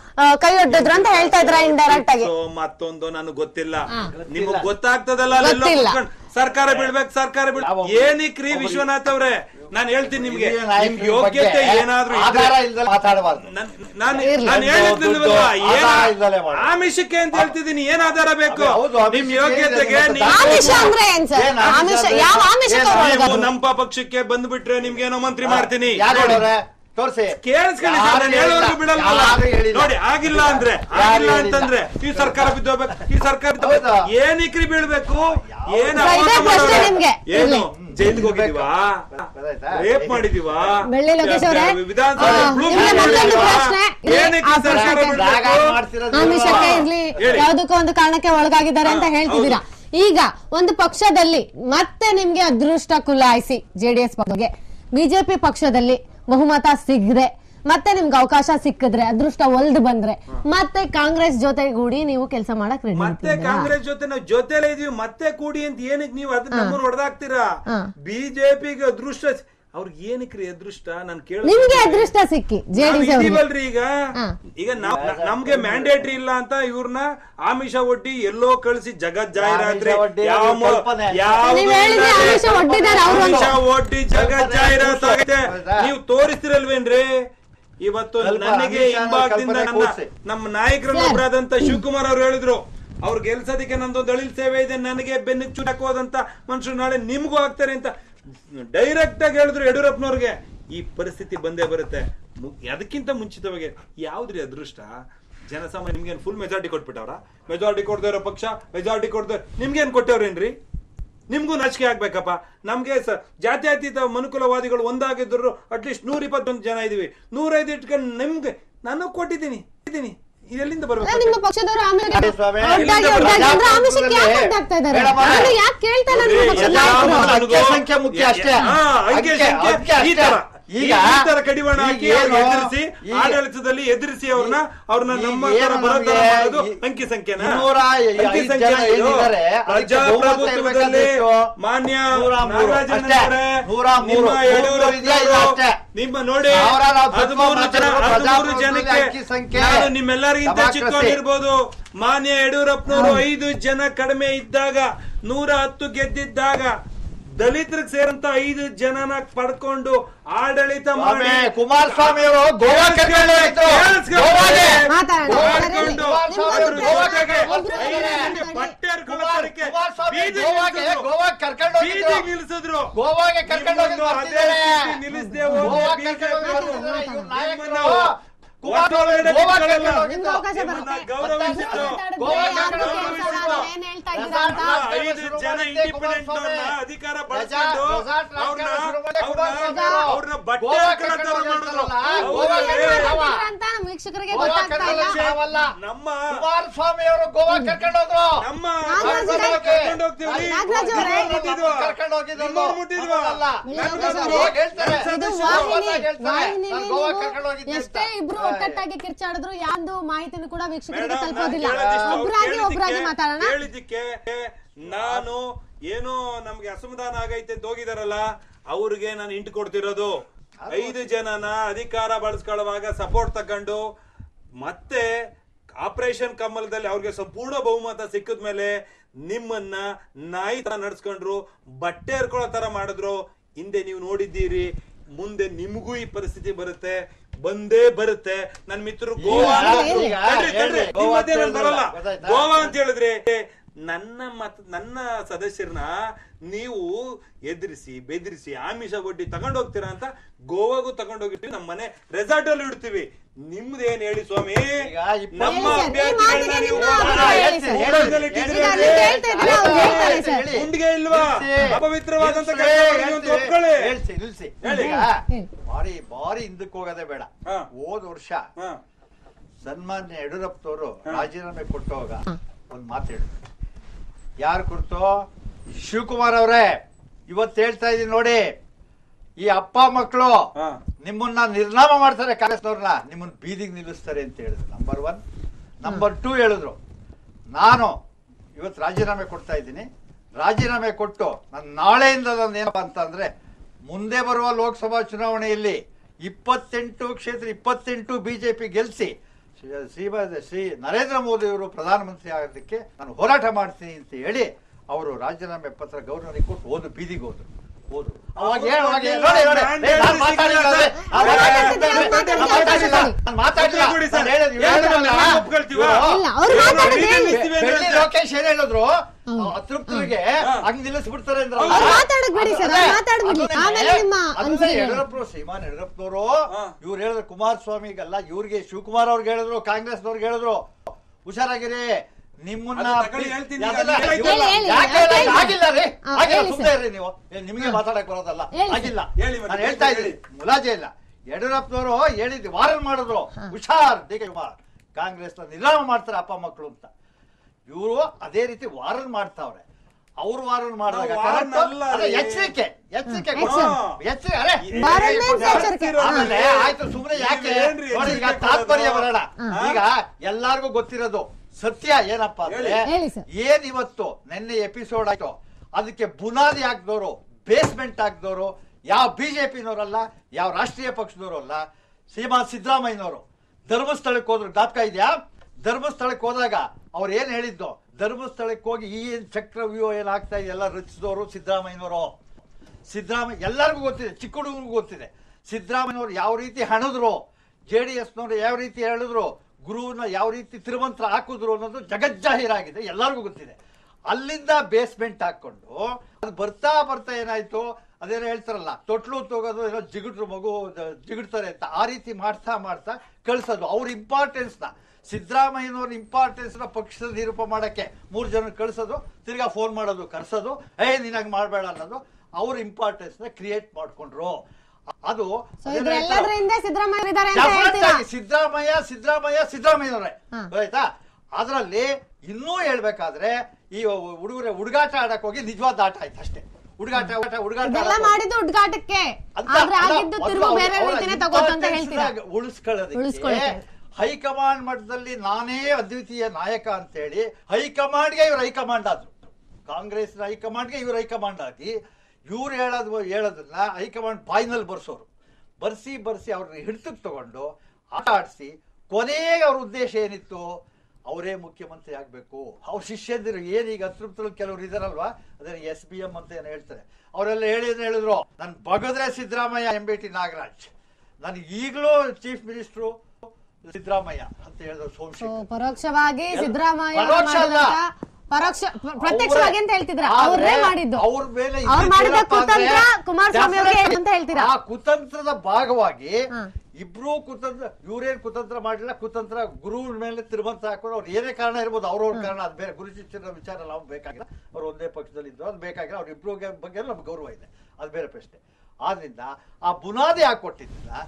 ಕೈ ಒಡ್ಡಿದ್ರು ಅಂತ ಹೇಳ್ತಾ ಇದ್ರ ಇಂಡೈರೆಕ್ಟ್ ಆಗಿ ಸೊ ಮತ್ತೊಂದು ನನಗೆ ಗೊತ್ತಿಲ್ಲ ನಿಮಗ್ ಗೊತ್ತಾಗ್ತದಲ್ಲ ಅಲ್ಲೆಲ್ಲೋ ಗೊತ್ತಿಲ್ಲ. ಕೂತ್ಕೊಂಡ್ ಸರ್ಕಾರ ಬೀಳ್ಬೇಕು ಸರ್ಕಾರ ಬೀಳ್ ಏನಿಕ್ರಿ ವಿಶ್ವನಾಥ್ ಅವ್ರೆ ನಾನ್ ಹೇಳ್ತೀನಿ ನಿಮ್ಗೆ ಹಿರಿಯ ನಿಮ್ ನಾಯಕರ ಯೋಗ್ಯತೆ ಬಗ್ಗೆ ಏನಾದ್ರೂ ಆಧಾರ ಇದ್ರೆ ಇಲ್ದಲೆ ಮಾತಾಡಬಾರ್ದು ನನ್- ನಾನ್ ಇರ್ಲಿ. ನಾನ್ ಹೇಳಿದ್ನಲ್ವಲ್ಲ, ದುಡ್ಡು, ಏನ- ಆಧಾರ ಇಲ್ದಲೆ ಮಾಡು. ಆಮಿಷಕ್ಕೆ ಅಂತ ಹೇಳ್ತಿದ್ದೀನಿ ಏನ್ ಆಧಾರ ಬೇಕು ಅದೇ ಹೌದು, ಆಮಿಷಕ್ಕೆ ನಿಮ್ ಯೋಗ್ಯತೆಗೆ ಏನಿದೆ ನೀವು- ಮತ್ತೆ ಆಮಿಷ ಅಂದ್ರೆ ಏನ್ ಸರ್ ಏನ್ ಆಮಿಷ ಆಮಿಷ ಅಂದ್ರೆ? ಯಾವ ಆಮಿಷಕ್ಕೆ ಏನ್ ಅವ್ರು ಆಮಿಷ? ಒಳಗಾದ್ರು? ನೀವು ನಮ್ಮ ಪಕ್ಷಕ್ಕೆ ಬಂದ್ಬಿಟ್ರೆ ನಿಮ್ಗೇನೋ ಮಂತ್ರಿ ಮಾಡ್ತೀನಿ ಯಾರು ನೋಡಿ. ಹೇಳೋರೆ? ತೋರ್ಸಿ ಕೇಳಿಸ್ಕೊಳ್ಳಿ ಸರ್, ಯಾರು ನಾನು ಹೇಳೋರ್ಗು ಹೇಳಿಲ್ಲ. ಬಿಡಲ್ವಲ್ಲ. ಯಾರು ಹೇಳಿಲ್ಲ. ನೋಡಿ ಆಗಿಲ್ಲ ಅಂದ್ರೆ ಯಾರು ಆಗಿಲ್ಲ ಹೇಳಿಲ್ಲ. ಅಂತಂದ್ರೆ ಈ ಸರ್ಕಾರ ಬಿದ್ದೋಗ್ಬೇಕು ಈ ಸರ್ಕಾರ ಬಿದ್ದೋಗ್ಬೇಕು. ಹೌದಾ? ಏನಿಕ್ರಿ ಬೀಳ್ಬೇಕು ಏನ್ ಸರ್, ಇದೇ ಅಪರಾಧ ಪ್ರಶ್ನೆ ಮಾಡೋರೆ? ನಿಮ್ಗೆ. ಏನು ಇರ್ಲಿ. ಜೈಲಿಗೆ ಹೋಗಿದೀವಾ ಗೊತ್ತಾಯ್ತಾ? ರೇಪ್ ಮಾಡಿದೀವಾ ಬೆಳ್ಳಿ ಲೋಕೇಶ್ ಅವರೇ, ವಿಧಾನಸಭೆ ಆ, proof ನಿಮ್ಗೆ ಮತ್ತೊಂದು ಮಾಡಿದೀವಾ? ಪ್ರಶ್ನೆ. ಇಲ್ಲಿ ಏನಕ್ಕೆ ಆ ಈ ಸರ್ಕಾರ ಪ್ರಶ್ನೆಗೆ ಜಾಗ ಬಿಡ್ಬೇಕು? ಮಾಡ್ತಿರೋದು ಆಮಿಷಕ್ಕೆ ಇಲ್ವಾ? ಇರ್ಲಿ ಹೇಳಿ. ಯಾವ್ದಕ್ಕೋ ಒಂದು ಕಾರಣಕ್ಕೆ ಒಳಗಾಗಿದ್ದಾರೆ ಅಂತ ಹಾ, ಹೇಳ್ತಿದ್ದೀರಾ ಈಗ ಒಂದು ಪಕ್ಷದಲ್ಲಿ ಮತ್ತೆ ನಿಮ್ಗೆ ಅದೃಷ್ಟ ಕುಲಾಯಿಸಿ ಜೆಡಿಎಸ್ ಬಗ್ಗೆ ಬಿಜೆಪಿ ಪಕ್ಷದಲ್ಲಿ ಬಹುಮತ ಸಿಗದೆ ಮತ್ತೆ ನಿಮ್ಗೆ ಅವಕಾಶ ಸಿಕ್ಕಿದ್ರೆ ಅದೃಷ್ಟ ಒಲ್ದು ಬಂದ್ರೆ ಮತ್ತೆ ಕಾಂಗ್ರೆಸ್ ಜೊತೆಗೂಡಿ ನೀವು ಕೆಲಸ ಮಾಡಕ್ ರೆಡಿ ಮತ್ತೆ ಕಾಂಗ್ರೆಸ್ ಜೊತೆ ನಾವು ಜೊತೆಲೇ ಇದೀವಿ ಮತ್ತೆ ಕೂಡಿ ಅಂತ ಏನಕ್ಕೆ ನೀವು ಅದನ್ನ ನಮ್ಮನ್ನ ಹೊಡೆದಾಕ್ತೀರಾ ಹಾ. ಬಿಜೆಪಿಗೆ ಅದೃಷ್ಟ ಅವ್ರಿಗೆ ಏನಕ್ರಿ ಅದೃಷ್ಟ ನಾನು ಕೇಳ ನಿಮ್ಗೆ ಅದೃಷ್ಟ ಸಿಕ್ಕಿ ಜೆಡಿಎಸ್ ಅವ್ರಿಗೆ ಇದೀವಲ್ರಿ ಈಗ ಹಾ. ಈಗ ನಾವ್- ನ- ನಮ್ಗೆ ಮ್ಯಾಂಡೇಟ್ರಿ ಇಲ್ಲ ಅಂತ ಇವ್ರನ್ನ ಆಮಿಷ ಒಡ್ಡಿ ಎಲ್ಲೋ ಕಳಿಸಿ ಜಗತ್ ಜಾಹೀರಾತ್ರಿ ಆಮಿಷ ಒಡ್ಡಿ ಯಾವ ಅದು ಮೂ- ಕಲ್ಪನೆ. ಯಾವ್ದು ನೀವ್ ಹೇಳಿದ್ರೆ ಇಲ್ಲದೆ ಆಮಿಷ ಒಡ್ಡಿದ್ದಾರೆ ಅವ್ರು ಅಂತ. ಆಮಿಷ ಒಡ್ಡಿ ಜಗತ್ ಜಾಹೀರಾತು ಆಗೈತೆ ಹೌದಾ? ನೀವು ತೋರಿಸ್ತಿರಲ್ವೇನ್ರಿ ಇವತ್ತು ಕಲ್ಪ- ನನಗೆ ಅಮಿಷನ ಹಿಂಭಾಗದಿಂದ ಕಲ್ಪನೆ ನನ್ನ ಕೂರ್ಸಿ. ನಮ್ಮ ನಾಯಕರಲ್ಲಿ ಒಬ್ಬರಾದಂತ ಶಿವಕುಮಾರ್ ಅವರು ಹೇಳಿದ್ರು ಅವ್ರು ಗೆಲ್ಸೋದಕ್ಕೆ ನಂದೊಂದು ಅಳಿಲ್ ಸೇವೆ ಇದೆ ನನಗೆ ಬೆನ್ನಿಗೆ ಚೂಟ್ ಹಾಕೋದಂತ ಮನುಷ್ಯರು ನಾಳೆ ನಿಮ್ಗೂ ಆಗ್ತಾರೆ ಅಂತ ಡೈರೆಕ್ಟ್ ಆಗಿ ಹೇಳಿದ್ರು ಯಡಿಯೂರಪ್ಪನವ್ರಿಗೆ ಈ ಪರಿಸ್ಥಿತಿ ಬಂದೇ ಬರುತ್ತೆ ಮು- ಅದಕ್ಕಿಂತ ಮುಂಚಿತವಾಗಿ ಯಾವ್ದ್ರಿ ಅದೃಷ್ಟ ಜನಸಾಮಾನ್ಯ ನಿಮ್ಗೇನು ಫುಲ್ ಮೆಜಾರಿಟಿ ಕೊಟ್ಬಿಟ್ಟವ್ರ ಮೆಜಾರಿಟಿ ಕೊಡ್ದೇ ಇರೋ ಪಕ್ಷ ಮೆಜಾರಿಟಿ ಕೊಡ್ದೇ ನಿಮ್ಗೇನ್ ಕೊಟ್ಟವ್ರೇನ್ರಿ ನಿಮ್ಗೂ ನಾಚಿಕೆ ಆಗ್ಬೇಕಪ್ಪ ನಮ್ಗೆ ಸ ಜಾತ್ಯತೀತ ಮನುಕುಲವಾದಿಗಳು ಒಂದಾಗಿದ್ರು ಅಟ್ಲೀಸ್ಟ್ ನೂರ ಇಪ್ಪತ್ತೊಂದು ಜನ ಇದೀವಿ ನೂರೈದು ಇಟ್ಕೊಂಡು ನಿಮ್ಗೆ ನಾನು ಕೊಟ್ಟಿದ್ದೀನಿ ಇದ್ದೀನಿ ಇದೆಲ್ಲಿಂದ ಅಲ್ಲ, ಬರ್ಬೇಕು ನಿಮ್ಮ ಪಕ್ಷದವರು ಆಮೇಲೆ ಅದೇ ಸ್ವಾಮಿ. ಒಟ್ಟಾಗಿ ಒಟ್ಟಾಗಿ ಅಂದ್ರೆ ಆಮಿಷಕ್ಕೆ ಯಾಕೆ ಒಟ್ಟಾಗ್ತಾ ಇದ್ದಾರೆ ಬೇಡ ಮಾರ್ರೆ. ನಾನು ಯಾಕೆ ಕೇಳ್ತಾ ಇಲ್ಲ ನಿಮ್ಮ ಪಕ್ಷದ ಎಲ್ಲ ನಾಯಕರು? ಒಂದು ಅಂಕೆ ಸಂಖ್ಯೆ ಮುಖ್ಯ ಅಷ್ಟೇ. ಹಾ, ಅಂಕೆ ಅಂಕೆ- ಸಂಖ್ಯೆ ಅಂಕೆ ಈ ಅಷ್ಟೇ. ತರ ಈಗ ಈಗ ಈ ತರ ಕಡಿವಾಣ ಹಾಕಿ ಈಗ ಅವ್ರನ್ನ ಏನು? ಎದುರಿಸಿ ಈಗ- ಆಡಳಿತದಲ್ಲಿ ಎದುರಿಸಿ ಅವ್ರನ್ನ ಅವ್ರನ್ನ ಈಗ ನಮ್ಮ ಏನು ತರ ಬರೋ ತರ ನಮ್ಗೆ ಮಾಡೋದು ಈ- ಅಂಕಿ ಸಂಖ್ಯೆನ ಇನ್ನೂರ ಐದು ಅಂಕಿ ಜನ ಸಂಖ್ಯೆ ಇದು. ಏನಿದ್ದಾರೆ, ಅದಕ್ಕೆ ಪ್ರಜಾಪ್ರಭುತ್ವದಲ್ಲಿ ಬಹುಮತ ಮಾನ್ಯ ನೂರ ಮೂರು. ನಾಗರಾಜನ್ ಅಷ್ಟೇ. ಅವರೇ, ನೂರ ನಿಮ್ಮ ಮೂರು. ಯಡಿಯೂರಪ್ಪ ಇದೆಯಾ ಇಲ್ಲ ಅವರು, ಅಷ್ಟೇ. ನಿಮ್ಮ ನೋಡಿ ಸಾವಿರಾರು ಹತ್ತು ಹದಿಮೂರು ಜನ ಮಾತಾಡೋದು ಹದಿಮೂರು ಪ್ರಜಾಪ್ರಭುತ್ವದಲ್ಲಿ ಜನಕ್ಕೆ ಅಂಕಿ ಸಂಖ್ಯೆ. ನಾನು ನಿಮ್ಮೆಲ್ಲರಿಗಿಂತ Democracy. ಚಿಕ್ಕವನಿರ್ಬೋದು ಮಾನ್ಯ ಯಡಿಯೂರಪ್ಪನವರು ಐದು ಜನ ಕಡಿಮೆ ಇದ್ದಾಗ ನೂರ ಹತ್ತು ಗೆದ್ದಿದ್ದಾಗ ದಲಿತರಿಗೆ ಸೇರಂತ ಐದು ಜನನ ಪಡ್ಕೊಂಡು ಆಡಳಿತ ಮಾಡಿ ಸ್ವಾಮಿ, ಕುಮಾರಸ್ವಾಮಿ ಅವರು ಗೋವಾ ಕರ್ಕೊಂಡು ಹೋಯ್ತು. ಕೇಳಿಸ್ಕೊಳ್ಳಿ. ಗೋವಾಗೆ. ಮಾತಾಡೋಣ. ಮಾಡ್ಕೊಂಡು ಕುಮಾರಸ್ವಾಮಿ ಅದ್ರ ಗೋವಾಗೆ ಜೊತೆಗೆ ಒಬ್ರು ಐದು ಮಾತಾಡಿ. ಜನಕ್ಕೆ ಬಟ್ಟೆ ಹರ್ಕೊಂಡು ಕುಮಾರ್- ಬರೋಕ್ಕೆ ಕುಮಾರಸ್ವಾಮಿ ಬೀದಿಗೆ ಗೋವಾಗೆ ನಿಲ್ಸಿದ್ರು. ಗೋವಾಗೆ ಕರ್ಕೊಂಡು ಹೋಗಿದ್ರು. ಬೀದಿಗೆ ನಿಲ್ಸಿದ್ರು ಗೋವಾಗೆ ಕರ್ಕೊಂಡು ಹೋಗಿ ನಿಮ್ಮನ್ನು ಅದೇ ಬರ್ತಿದ್ದಾರೆ. ಸ್ಥಿತಿ ನಿಲ್ಲಿಸ್ದೆ ಹೋದ್ರೆ ಗೋವಾ BJP ಕರ್ಕೊಂಡು ಅವರು ಹೋಗಿದ್ದಾರೆ. ಇವ್ರು ನಾಯಕರು. ನಿಮ್ಮನ್ನು ಕುಮಾರ್ ಒಳಗಡೆ ಗೋವಾ ಬಿಟ್ಕೊಳ್ಳಲ್ಲ. ಕರ್ಕೊಂಡು ಹೋಗಿದ್ರು. ನಿಮ್ಗೆ ಅವಕಾಶ ನಿಮ್ಮನ್ನ ಬರುತ್ತೆ. ಗೌರವಿಸಿದ್ದು ಗೋವಾ ಯಾರು ಕರ್ಕೊಂಡು ಕೇಳ್ಸಲ್ಲ, ಹೋಗಿದ್ರು. ಅವ್ರು ಏನ್ ಹೇಳ್ತಾ ಇದ್ದೀರಾ ಅಂತ. ರೆಸಾರ್ಟ್ ಐದು ಜನ ಶುರು ಇಂಡಿಪೆಂಡೆಂಟ್ ಮಾಡಿದ್ದೆ ಅವ್ರನ್ನ ಅಧಿಕಾರ ರೆಸಾರ್ಟ್- ಬಳಸ್ಕೊಂಡು ರೆಸಾರ್ಟ್ ಅವ್ರನ್ನ ರಾಜಕಾರಣ ಶುರು ಮಾಡಿದ್ದೆ ಅವ್ರನ್ನ ಕುಮಾರಸ್ವಾಮಿ ಅವರು. ಅವ್ರನ್ನ ಬಟ್ಟೆ ಗೋವಾ ಹಾಕೊಳ್ಳೋ ತರ ಕರ್ಕೊಂಡು ಮಾಡಿದ್ರು ಹೋಗಿದ್ರಲ್ಲ, ನೀವು ಗೋವಾ ಏನ್ ಅವ್ರಿಗೆ ಕರ್ಕೊಂಡು ಮಾತಾಡ್ತೀರಾ ಅಂತ ನಮ್ಗೆ ವೀಕ್ಷಕರಿಗೆ ಗೋವಾ ಗೊತ್ತಾಗ್ತಾ ಕರ್ಕೊಂಡು ಇಲ್ಲ ಹೋಗಿ ನಾವಲ್ಲ. ನಮ್ಮ ಕುಮಾರಸ್ವಾಮಿ ಅವರು ಗೋವಾ ಕರ್ಕೊಂಡು ಹೋದ್ರು ನಮ್ಮ ನಾಗರಾಜ್ ಕರ್ಕೊಂಡು ಅವರೇ, ಕರ್ಕೊಂಡು ಹೋಗ್ತೀವಿ. ನಾಗರಾಜ್ ಅವರೇ, ನಿಮ್ಮವ್ರು ಮುಟ್ಟಿದ್ವಾ? ಕರ್ಕೊಂಡು ಹೋಗಿದ್ದು ನಿಮ್ಮವ್ರು ಮುಟ್ಟಿದ್ವಾ? ಅಲ್ಲ. ನಾಗರಾಜ್ ನಾನು ಅವರೇ, ಹೋಗಿ ಹೇಳ್ತಾರೆ. ಇದು ಸದಸ್ಯರು ವಾಹಿನಿ ಹೇಳ್ತಾರೆ. ವಾಹಿನಿಲಿ ನಾನು ಗೋವಾ ನೀವು ಕರ್ಕೊಂಡು ಹೋಗಿದ್ದೆ ಅಂತ. ಎಷ್ಟೇ ಇಬ್ರು ಒಟ್ಟೊಟ್ಟಾಗಿ ಕಿರ್ಚಾಡಿದ್ರು ಯಾವ್ದು ಮಾಹಿತಿನೂ ಕೂಡ ವೀಕ್ಷಕರಿಗೆ ಮೇಡಮ್, ನಾನು ತಲುಪೋದಿಲ್ಲ ಕೇಳೋದಿಷ್ಟು ಅವ್ರು ಒಬ್ರಾಗಿ ಕೇಳಿದ್ದಕ್ಕೆ- ಒಬ್ರಾಗಿ ಮಾತಾಡೋಣ ಕೇಳಿದ್ದಕ್ಕೆ ನಾನು ಏನೋ ನಮ್ಗೆ ಅಸಮಾಧಾನ ಆಗೈತೆ ಅಂತ ಹೋಗಿದಾರಲ್ಲ ಅವ್ರಿಗೆ ನಾನು ಇಂಟು ಕೊಡ್ತಿರೋದು ಐದು ಜನನ ಅಧಿಕಾರ ಬಳಸ್ಕೊಳ್ಳುವಾಗ ಸಪೋರ್ಟ್ ತಕೊಂಡು ಮತ್ತೆ ಆಪರೇಷನ್ ಕಮಲದಲ್ಲಿ ಅವ್ರಿಗೆ ಸಂಪೂರ್ಣ ಬಹುಮತ ಸಿಕ್ಕಿದ ಮೇಲೆ ನಿಮ್ಮನ್ನ ನಾಯಿ ತರ ನಡ್ಸ್ಕೊಂಡ್ರು ಬಟ್ಟೆ ಹರ್ಕೊಳ್ಳೋ ತರ ಮಾಡಿದ್ರು ಹಿಂದೆ ನೀವು ನೋಡಿದ್ದೀರಿ ಮುಂದೆ ನಿಮಗೂ ಈ ಪರಿಸ್ಥಿತಿ ಬರುತ್ತೆ ಬಂದೇ ಬರುತ್ತೆ ನನ್ನ ಮಿತ್ರರು ಗೋವಾ ಅಂತ- ಈಗ ತಡ್ರಿ, ತಡ್ರಿ, ಹೇಳಿ, ನಿಮ್ಮ ಗೋವಾ ಮಧ್ಯೆ ನಾನು ಅಂತ ಬರಲ್ಲ ಗೊತ್ತಾಯ್ತಾ? ಗೋವಾ ಅಂತ ಹೇಳಿದ್ರೆ ನನ್ನ ಮತ್ ನನ್ನ ಸದಸ್ಯರನ್ನ ನೀವು ಎದುರಿಸಿ ಬೆದರಿಸಿ ಆಮಿಷ ಒಡ್ಡಿ ತಗೊಂಡೋಗ್ತೀರಾ ಅಂತ ಗೋವಾಗೂ ತಗೊಂಡೋಗಿರ್ತೀವಿ ನಮ್ಮ ಮನೆ ರೆಸಾರ್ಟ್ ಅಲ್ಲಿ ಇಡ್ತೀವಿ ನಿಮ್ದೇನ್ ಹೇಳಿ ಸ್ವಾಮಿ ಈಗ ಇಪ್ಪ- ನಮ್ಮ ಹೇಳಿ ಸರ್, ಈ ಅಭ್ಯರ್ಥಿಗಳನ್ನ ಮಾತಿಗೆ ನೀವು ನಿಮ್ಮ ಗೋವಾದಲ್ಲಿ ಅಭಿಪ್ರಾಯ ಹೇಳಿ ಸರ್. ಗೋವಾದಲ್ಲಿ ಇಟ್ಟಿದ್ದೀರಿ ಈಗ ಅಂದ್ರೆ ನೀವು ಹೇಳ್ತಾ ಇದ್ದೀರಾ, ಅವ್ರು ಹೇಳ್ತಾರೆ ಸರ್. ಹೇಳಿ. ಗುಂಡಿಗೆ ಇಲ್ವಾ ನಿಲ್ಸಿ. ಅಪವಿತ್ರವಾದಂತ ನಿಲ್ಸಿ, ಕೆಲಸವನ್ನು ನೀವು ನಿಲ್ಸಿ. ಒಪ್ಕೊಳ್ಳಿ ನಿಲ್ಸಿ, ನಿಲ್ಸಿ. ಹೇಳಿ. ಈಗ ಹೇಳಿ. ಭಾರಿ ಭಾರಿ ಹಿಂದಕ್ಕೆ ಹೋಗೋದೇ ಬೇಡ ಹಾ. ಹೋದ ವರ್ಷ ಹಾ ಸನ್ಮಾನ್ಯ ಯಡಿಯೂರಪ್ಪನವರು ರಾಜೀನಾಮೆ ಕೊಟ್ಟವಾಗ ಒಂದ್ ಮಾತು ಹೇಳಿದ್ರು ಯಾರು ಕುರಿತು ಶಿವಕುಮಾರ್ ಅವರೇ ಇವತ್ತು ಹೇಳ್ತಾ ಇದೀನಿ ನೋಡಿ ಈ ಅಪ್ಪ ಮಕ್ಕಳು ಹಾ ನಿಮ್ಮನ್ನ ನಿರ್ನಾಮ ಮಾಡ್ತಾರೆ ಕಾಂಗ್ರೆಸ್ನವ್ರನ್ನ ನಿಮ್ಮನ್ನ ಬೀದಿಗೆ ನಿಲ್ಲಿಸ್ತಾರೆ ಅಂತ ಹೇಳಿದ್ರು ನಂಬರ್ ಒನ್ ನಂಬರ್ ಟೂ ಹೇಳಿದ್ರು ನಾನು ಇವತ್ತು ರಾಜೀನಾಮೆ ಕೊಡ್ತಾ ಇದ್ದೀನಿ ರಾಜೀನಾಮೆ ಕೊಟ್ಟು ನಾನು ನಾಳೆಯಿಂದ ನನ್ನ ಏನಪ್ಪ ಅಂತಂದ್ರೆ ಮುಂದೆ ಬರುವ ಲೋಕಸಭಾ ಚುನಾವಣೆಯಲ್ಲಿ ಇಪ್ಪತ್ತೆಂಟು ಕ್ಷೇತ್ರ ಇಪ್ಪತ್ತೆಂಟು ಬಿಜೆಪಿ ಗೆಲ್ಲಿಸಿ ಶ್ರೀ ಶ್ರೀ ನರೇಂದ್ರ ಮೋದಿ ಅವರು ಪ್ರಧಾನಮಂತ್ರಿ ಆಗೋದಕ್ಕೆ ನಾನು ಹೋರಾಟ ಮಾಡ್ತೀನಿ ಅಂತ ಹೇಳಿ ಅವರು ರಾಜೀನಾಮೆ ಪತ್ರ ಗೌರ್ನರಿಗೆ ಕೊಟ್ಟು ಹೋದ್ರು ಬೀದಿಗೆ ಹೋದ್ರು ಹೋದ್ರು ಅವಾಗ ಹೇಳು, ಅವಾಗ ಹೇಳು. ನೋಡಿ, ನೋಡಿ. ಏ, ನಾನು ಮಾತಾಡಿಲ್ಲ ಅಂದ್ರೆ, ನಾನು ಮಾತಾಡಿಲ್ಲ ಅಂದ್ರೆ, ನಾನು ಮಾತಾಡಿಲ್ಲ. ನಾನು ಮಾತಾಡಿಲ್ಲ. ಕೊಡಿ ಸರ್. ನಾನು ಹೇಳಿದ್ದು ಹೇಳ್ತಾರೆ, ಹೇಳಿದ್ರಲ್ಲ. ನಾವು ಒಪ್ಕೊಳ್ತೀವಾ? ಇವ್ರು ಇಲ್ಲ, ಅವ್ರು ಏನೋ ಮಾತಾಡಿದ್ದು ಬೀದಿಗೆ ಹೇಳಿ. ನಿಲ್ಸ್ತೀವಿ ಅಂದ್ರೆ ಬೆಳ್ಳಿ ಲೋಕೇಶ್ ಏನ್ ಹೇಳಿದ್ರು ಹೌದು. ಅತೃಪ್ತರಿಗೆ ಹಾ. ಹಂಗ್ ನಿಲ್ಲಿಸ್ಬಿಡ್ತಾರೆ ಅಂದ್ರಲ್ಲ. ಅವ್ರು ಮಾತಾಡಕ್ ಬಿಡಿ ಸರ್, ಅವ್ರು ಮಾತಾಡ್ಬಿಡ್ಲಿ. ಅದನ್ನೇ- ಆಮೇಲೆ ನಿಮ್ಮ ಅದನ್ನೇ ಅನಿಸಿಕೆ ಹೇಳಿ. ಯಡಿಯೂರಪ್ಪನವರು ಶ್ರೀಮಾನ್ ಯಡಿಯೂರಪ್ಪನವರು ಹಾ. ಇವ್ರು ಹೇಳಿದ್ರು ಕುಮಾರಸ್ವಾಮಿಗಲ್ಲ ಇವ್ರಿಗೆ ಶಿವಕುಮಾರ್ ಅವ್ರಿಗೆ ಹೇಳಿದ್ರು ಕಾಂಗ್ರೆಸ್ನವ್ರಿಗೆ ಹೇಳಿದ್ರು ಹುಷಾರಾಗಿರಿ ನಿಮ್ಮನ್ನ ಅದು ತಗೊಳ್ಳಿ ಹೇಳ್ತೀನಿ ಈಗ. ಅದೆಲ್ಲ ಹೇಳಿ, ಇವ್ರನ್ನ ಹೇಳಿ, ಯಾಕೆ ಹೇಳಿ. ಹೇಳಿ? ಆಗಿಲ್ಲ ರೀ ಹಾ, ಆಗಿಲ್ಲ ಹೇಳಿ ಸುಮ್ಮನೆ ಸರ್. ಇರ್ರಿ ನೀವು ಏ, ನಿಮಗೆ ಮಾತಾಡಕ್ ಬರೋದಲ್ಲ ಹೇಳಿ ಸರ್. ಆಗಿಲ್ಲ ಹೇಳಿ ಮತ್ತೆ, ನಾನು ಹೇಳ್ತಾ ಹೇಳಿ. ಇದ್ದೀನಿ ಮುಲಾಜೆ ಇಲ್ಲ ಯಡಿಯೂರಪ್ಪನವರು ಹೇಳಿದ್ದು ವಾರನ್ ಮಾಡಿದ್ರು ಹುಷಾರ್ ಡಿ ಕೆ ಶಿವಕುಮಾರ್ ಕಾಂಗ್ರೆಸ್ ನಿರ್ನಾಮ ಮಾಡ್ತಾರೆ ಅಪ್ಪ ಮಕ್ಕಳು ಅಂತ ಇವರು ಅದೇ ರೀತಿ ವಾರನ್ ಮಾಡ್ತಾವ್ರೆ ಅವ್ರು ವಾರನ್ ಮಾಡಿದಾಗ ನಾವು ವಾರನ್ correct? ಅಲ್ಲ ಅದೇ ರೀ. ಎಚ್ಚರಿಕೆ ಎಚ್ಚರಿಕೆ ಹ್ಮ್. ಕೊಡು. ಹಾ. ಎಚ್ಚರಿಕೆ ಅರೆ ವಾರನ್ means ಎಚ್ಚರಿಕೆ. ಆಮೇಲೆ ಆಯ್ತು ಸುಮ್ಮನೆ ಯಾಕೆ ನೀವೇನ್ರಿ ನೋಡಿ ಈಗ ಎಚ್ಚರಿಕೆ ತಾತ್ಪರ್ಯ ಕೊಡೋದು? ಬರೋಣ ಹಾ. ಈಗ ಎಲ್ಲಾರ್ಗೂ ಗೊತ್ತಿರೋದು ಸತ್ಯ ಏನಪ್ಪಾ ಅಂದ್ರೆ ಹೇಳಿ ಸರ್. ಏನ್ ಇವತ್ತು ನಿನ್ನೆ ಎಪಿಸೋಡ್ ಆಯ್ತು ಅದಕ್ಕೆ ಬುನಾದಿ ಹಾಕ್ದವ್ರು ಬೇಸ್ಮೆಂಟ್ ಹಾಕ್ದವ್ರು ಯಾವ ಬಿಜೆಪಿನವರಲ್ಲ ಯಾವ ರಾಷ್ಟ್ರೀಯ ಪಕ್ಷದವರು ಅಲ್ಲ ಶ್ರೀಮಾ ಸಿದ್ದರಾಮಯ್ಯನವರು ಧರ್ಮಸ್ಥಳಕ್ಕೆ ಹೋದ್ರು ಜ್ಞಾಪಕ ಇದೆಯಾ ಧರ್ಮಸ್ಥಳಕ್ಕೆ ಹೋದಾಗ ಅವ್ರು ಏನ್ ಹೇಳಿದ್ದು ಧರ್ಮಸ್ಥಳಕ್ಕೆ ಹೋಗಿ ಈ ಏನ್ ಚಕ್ರವ್ಯೂಹ ಏನ್ ಆಗ್ತಾ ಇದೆ ಎಲ್ಲ ರಚಿಸಿದವರು ಸಿದ್ದರಾಮಯ್ಯನವರು ಸಿದ್ದರಾಮಯ್ಯ ಎಲ್ಲರಿಗೂ ಗೊತ್ತಿದೆ ಚಿಕ್ಕ ಹುಡುಗರಿಗೂ ಗೊತ್ತಿದೆ ಸಿದ್ದರಾಮಯ್ಯನವರು ಯಾವ ರೀತಿ ಹಣದ್ರು ಜೆ ಡಿ ಎಸ್ನವರು ಯಾವ ರೀತಿ ಹೇಳಿದ್ರು ಗುರುವನ್ನ ಯಾವ ರೀತಿ ತಿರುಮಂತ್ರ ಹಾಕಿದ್ರು ಅನ್ನೋದು ಜಗಜ್ಜಾಹೀರಾಗಿದೆ ಎಲ್ಲರಿಗೂ ಗೊತ್ತಿದೆ ಅಲ್ಲಿಂದ ಬೇಸ್ಮೆಂಟ್ ಹಾಕೊಂಡು ಅದು ಬರ್ತಾ ಬರ್ತಾ ಏನಾಯ್ತು ಅದೇನೋ ಹೇಳ್ತಾರಲ್ಲ ತೊಟ್ಲು ತಗೋದು ಏನೋ ಜಿಗಿಟ್ರು ಮಗು ದ- ಜಿಗಿಡ್ತಾರೆ ಅಂತ ಆ ರೀತಿ ಮಾಡ್ತಾ ಮಾಡ್ತಾ ಕಳ್ಸೋದು ಅವ್ರ ಇಂಪಾರ್ಟೆನ್ಸ್ನ ಸಿದ್ದರಾಮಯ್ಯನವ್ರ ಇಂಪಾರ್ಟೆನ್ಸ್ ನ ಪಕ್ಷದ ನಿರೂಪ ಮಾಡಕ್ಕೆ ಮೂರು ಜನ ಕಳ್ಸೋದು ತಿರ್ಗಾ ಫೋನ್ ಮಾಡೋದು ಕರ್ಸೋದು ಏ ನಿನಗೆ ಮಾಡಬೇಡ ಅನ್ನೋದು ಅವ್ರ ಇಂಪಾರ್ಟೆನ್ಸ್ ನ ಕ್ರಿಯೇಟ್ ಮಾಡ್ಕೊಂಡ್ರು ಅದು ಸೊ ಅದೇನೋ ಇದ್ರೆಲ್ಲದ್ರ ಹೇಳ್ತಾರಲ್ಲ, ಹಿಂದೆ ಸಿದ್ದರಾಮಯ್ಯ ಇದ್ದಾರೆ ಅಂತ Definite ಹೇಳ್ತೀರಾ ಆಗಿ ಸಿದ್ದರಾಮಯ್ಯ ಸಿದ್ದರಾಮಯ್ಯ ಸಿದ್ದರಾಮಯ್ಯನವರೇ ಹಾ. ಆಯ್ತಾ ಅದರಲ್ಲಿ ಇನ್ನೂ ಹೇಳ್ಬೇಕಾದ್ರೆ ಈ ಹುಡುಗರ ಹುಡುಗಾಟ ಆಡಕ್ ಹೋಗಿ ನಿಜವಾದ ಆಟ ಆಯ್ತು ಅಷ್ಟೇ ಹುಡುಗಾಟ ಹುಡುಗಾಟ ಹುಡುಗಾಟ ಇದೆಲ್ಲ ಆಡಕ್ ಹೋಗಿ- ಮಾಡಿದ್ದು ಉದ್ಘಾಟಕ್ಕೆ ಅಂತ ಆದ್ರೆ ಅಲ್ಲ, ಆಗಿದ್ದು ಒಂದು ತಿರುವು ಅವ್ರ- ಬೇರೆ ಅವರ ರೀತಿನೇ ತಗೋತು ಅಂತ importance ಹೇಳ್ತೀರಾ ನ ಉಳಿಸ್ಕೊಳ್ಳೋದಕ್ಕೆ ಉಳಿಸ್ಕೊಳ್ಳೋಕೆ. ಹೈಕಮಾಂಡ್ ಮಟ್ಟದಲ್ಲಿ ನಾನೇ ಅದ್ವಿತೀಯ ನಾಯಕ ಅಂತೇಳಿ ಹೈಕಮಾಂಡ್ಗೆ ಇವ್ರು ಹೈಕಮಾಂಡ್ ಆದ್ರು ಕಾಂಗ್ರೆಸ್ ಹೈಕಮಾಂಡ್ಗೆ ಇವ್ರು ಹೈಕಮಾಂಡ್ ಆಗಿ ಇವ್ರು ಹೇಳೋದು ಹೇಳೋದನ್ನ ಹೈಕಮಾಂಡ್ ಬಾಯ್ನಲ್ಲಿ ಬರ್ಸೋರು ಬರ್ಸಿ ಬರ್ಸಿ ಅವ್ರನ್ನ ಹಿಡಿತಕ್ಕೆ ತಗೊಂಡು ಆಟ ಆಡಿಸಿ ಕೊನೆಗೆ ಅವ್ರ ಉದ್ದೇಶ ಏನಿತ್ತು ಅವರೇ ಮುಖ್ಯಮಂತ್ರಿ ಆಗಬೇಕು ಅವ್ರ ಶಿಷ್ಯಂದಿರು ಏನೀಗ ಅತೃಪ್ತರು ಕೆಲವರು ಇದಾರಲ್ವಾ ಅದೇ ಎಸ್ ಬಿ ಎಂ ಅಂತ ಏನು ಹೇಳ್ತಾರೆ ಅವರೆಲ್ಲ ಹೇಳಿದ್ರೆ ಹೇಳಿದ್ರು ನಾನು ಬಗದ್ರೆ Siddaramaiah M B T Nagaraj ನಾನು ಈಗಲೂ ಚೀಫ್ ಮಿನಿಸ್ಟ್ರು ಸಿದ್ದರಾಮಯ್ಯ ಅಂತ ಹೇಳಿದ್ರು ಸೊ ಸೋಮಶೇಖರ್ ಪರೋಕ್ಷವಾಗಿ ಎಲ್ಲ- ಸಿದ್ದರಾಮಯ್ಯ ಪರೋಕ್ಷ ಅಲ್ಲ. ಮಾಡಿದಂತ- ಪರೋಕ್ಷ ಪ್ರ- ಪ್ರತ್ಯಕ್ಷವಾಗಿ ಅಂತ ಹೇಳ್ತಿದ್ರ ಅವ್ರೇ ಮಾಡಿದ್ದು ಅವ್ರ ಮೇಲೆ ಅವ್ರು ಇದ್ದಿದ್ದು ಮಾಡಿದ ಏನಪ್ಪಾ ಅಂದ್ರೆ ಕುತಂತ್ರ ಕುಮಾರಸ್ವಾಮಿ ಅವ್ರಿಗೆ definitely ಅಂತ ಹೇಳ್ತೀರಾ ಆ ಕುತಂತ್ರದ ಭಾಗವಾಗಿ ಹಾ. ಇಬ್ರು ಕುತಂತ್ರ ಇವ್ರೇನ್ ಕುತಂತ್ರ ಮಾಡಿಲ್ಲ ಕುತಂತ್ರ ಗುರು ಮೇಲೆ ತಿರುಮಂತ್ರ ಹಾಕೊಂಡು ಅವ್ರು ಏನೇ ಕಾರಣ ಇರ್ಬೋದು ಅವ್ರವ್ರ ಕಾರಣ ಅದು ಬೇರೆ ಗುರು ಶಿಷ್ಯರ ವಿಚಾರ ನಾವು ಬೇಕಾಗಿಲ್ಲ ಅವ್ರು ಒಂದೇ ಪಕ್ಷದಲ್ಲಿ ಇದ್ರು ಅದು ಬೇಕಾಗಿಲ್ಲ ಅವ್ರ ಇಬ್ರು ಬಗ್ಗೆ ನಮ್ಗೆ ಗೌರವ ಇದೆ ಅದು ಬೇರೆ ಪ್ರಶ್ನೆ ಆದ್ರಿಂದ ಆ ಬುನಾದಿ ಹಾಕೊಟ್ಟಿದ್ದಿಲ್ಲ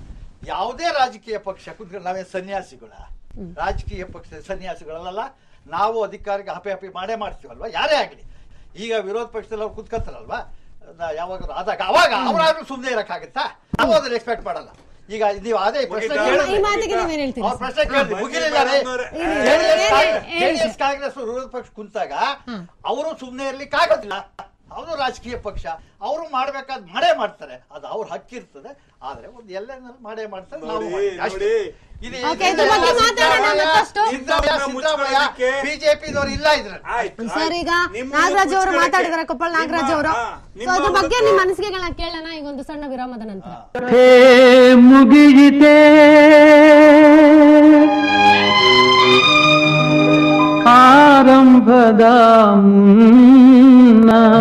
ಯಾವುದೇ ರಾಜಕೀಯ ಪಕ್ಷ ಕುತ್ಕೊಂಡು ನಾವೇ ಸನ್ಯಾಸಿಗಳ ರಾಜಕೀಯ ಪಕ್ಷ ಸನ್ಯಾಸಿಗಳಲ್ಲ ನಾವು ಅಧಿಕಾರಿಗೆ ಹಪೆ ಹಪಿ ಮಾಡೇ ಮಾಡ್ತೀವಲ್ವಾ ಯಾರೇ ಆಗಲಿ ಈಗ ವಿರೋಧ ಪಕ್ಷದಲ್ಲಿ ಅವ್ರು ಕುತ್ಕೊತಾರಲ್ವಾ ನಾ- ಯಾವಾಗಾದ್ರು ಆದಾಗ ಅವಾಗ ಅವರಾದ್ರೂ ಸುಮ್ಮನೆ ಇರಕ್ಕಾಗತ್ತಾ ನಾವು ಅದನ್ನ ಎಕ್ಸ್ಪೆಕ್ಟ್ ಮಾಡಲ್ಲ ಈಗ ನೀವು ಅದೇ ಪ್ರಶ್ನೆ ಮುಗಿತಾ? ಕೇಳಿದ್ರಿ. ಈ ಮಾತಿಗೆ ನೀವೇನ್ ಹೇಳ್ತೀರಿ ಅವ್ರ ಪ್ರಶ್ನೆ ಕೇಳಿದ್ರಿ, ಮುಗಿಲಿಲ್ಲ ರೀ. ಹೇಳಿ, ಹೇಳಿ, ಹೇಳಿ. ಜೆಡಿಎಸ್ ಕಾಂಗ್ರೆಸ್ ವಿರೋಧ ಪಕ್ಷ ಕುಂತಾಗ ಅವರು ಸುಮ್ಮನೆ ಇರ್ಲಿಕ್ಕೆ ಆಗೋದಿಲ್ಲ ಅವರು ರಾಜಕೀಯ ಪಕ್ಷ ಅವರು ಮಾಡ್ಬೇಕಾದ್ ಮಾಡೇ ಮಾಡ್ತಾರೆ ಅದು ಅವ್ರ ಹಕ್ಕಿರ್ತದೆ ಆದ್ರೆ ಒಂದು ಎಲ್ಲೆನಲ್ಲಿ ಮಾಡೇ ಮಾಡ್ತಾರೆ ನಾವು ನೋಡಿ, ಮಾಡ್ತೀವಿ. ಅಷ್ಟೇ. ನೋಡಿ. ಇದು Okay, ಇದ್ರ ಬಗ್ಗೆ ಮಾತಾಡೋಣ ಮತ್ತಷ್ಟು. ಸಿದ್ದರಾಮಯ್ಯ ಬಿಜೆಪಿದವರು ಇಲ್ಲ ಇದ್ರಲ್ಲಿ ಆಯ್ತು, ಸರ್ ಈಗ ಆಯ್ತು. ನಿಮ್ಮ ನಾಗರಾಜ್ ಅವರು ಮುಚ್ಕೊಳ್ಳಕ್ಕೆ ಮಾತಾಡಿದಾರೆ ಕೊಪ್ಪಳ ನಾಗರಾಜ್ ನಿಮ್ಮ- ಅವರು ಹಾ, ಸೊ ನಿಮ್ಮ ಅದ್ರ ಬಗ್ಗೆ ಒಂದು- ನಿಮ್ಮ ಅನಿಸಿಕೆಗಳನ್ನ ಕೇಳೋಣ ಈಗ ಒಂದು ಸಣ್ಣ ವಿರಾಮದ ನಂತರ ಕಥೆ ಮುಗಿಯಿತೆ ಆರಂಭದ ಮುನ್ನ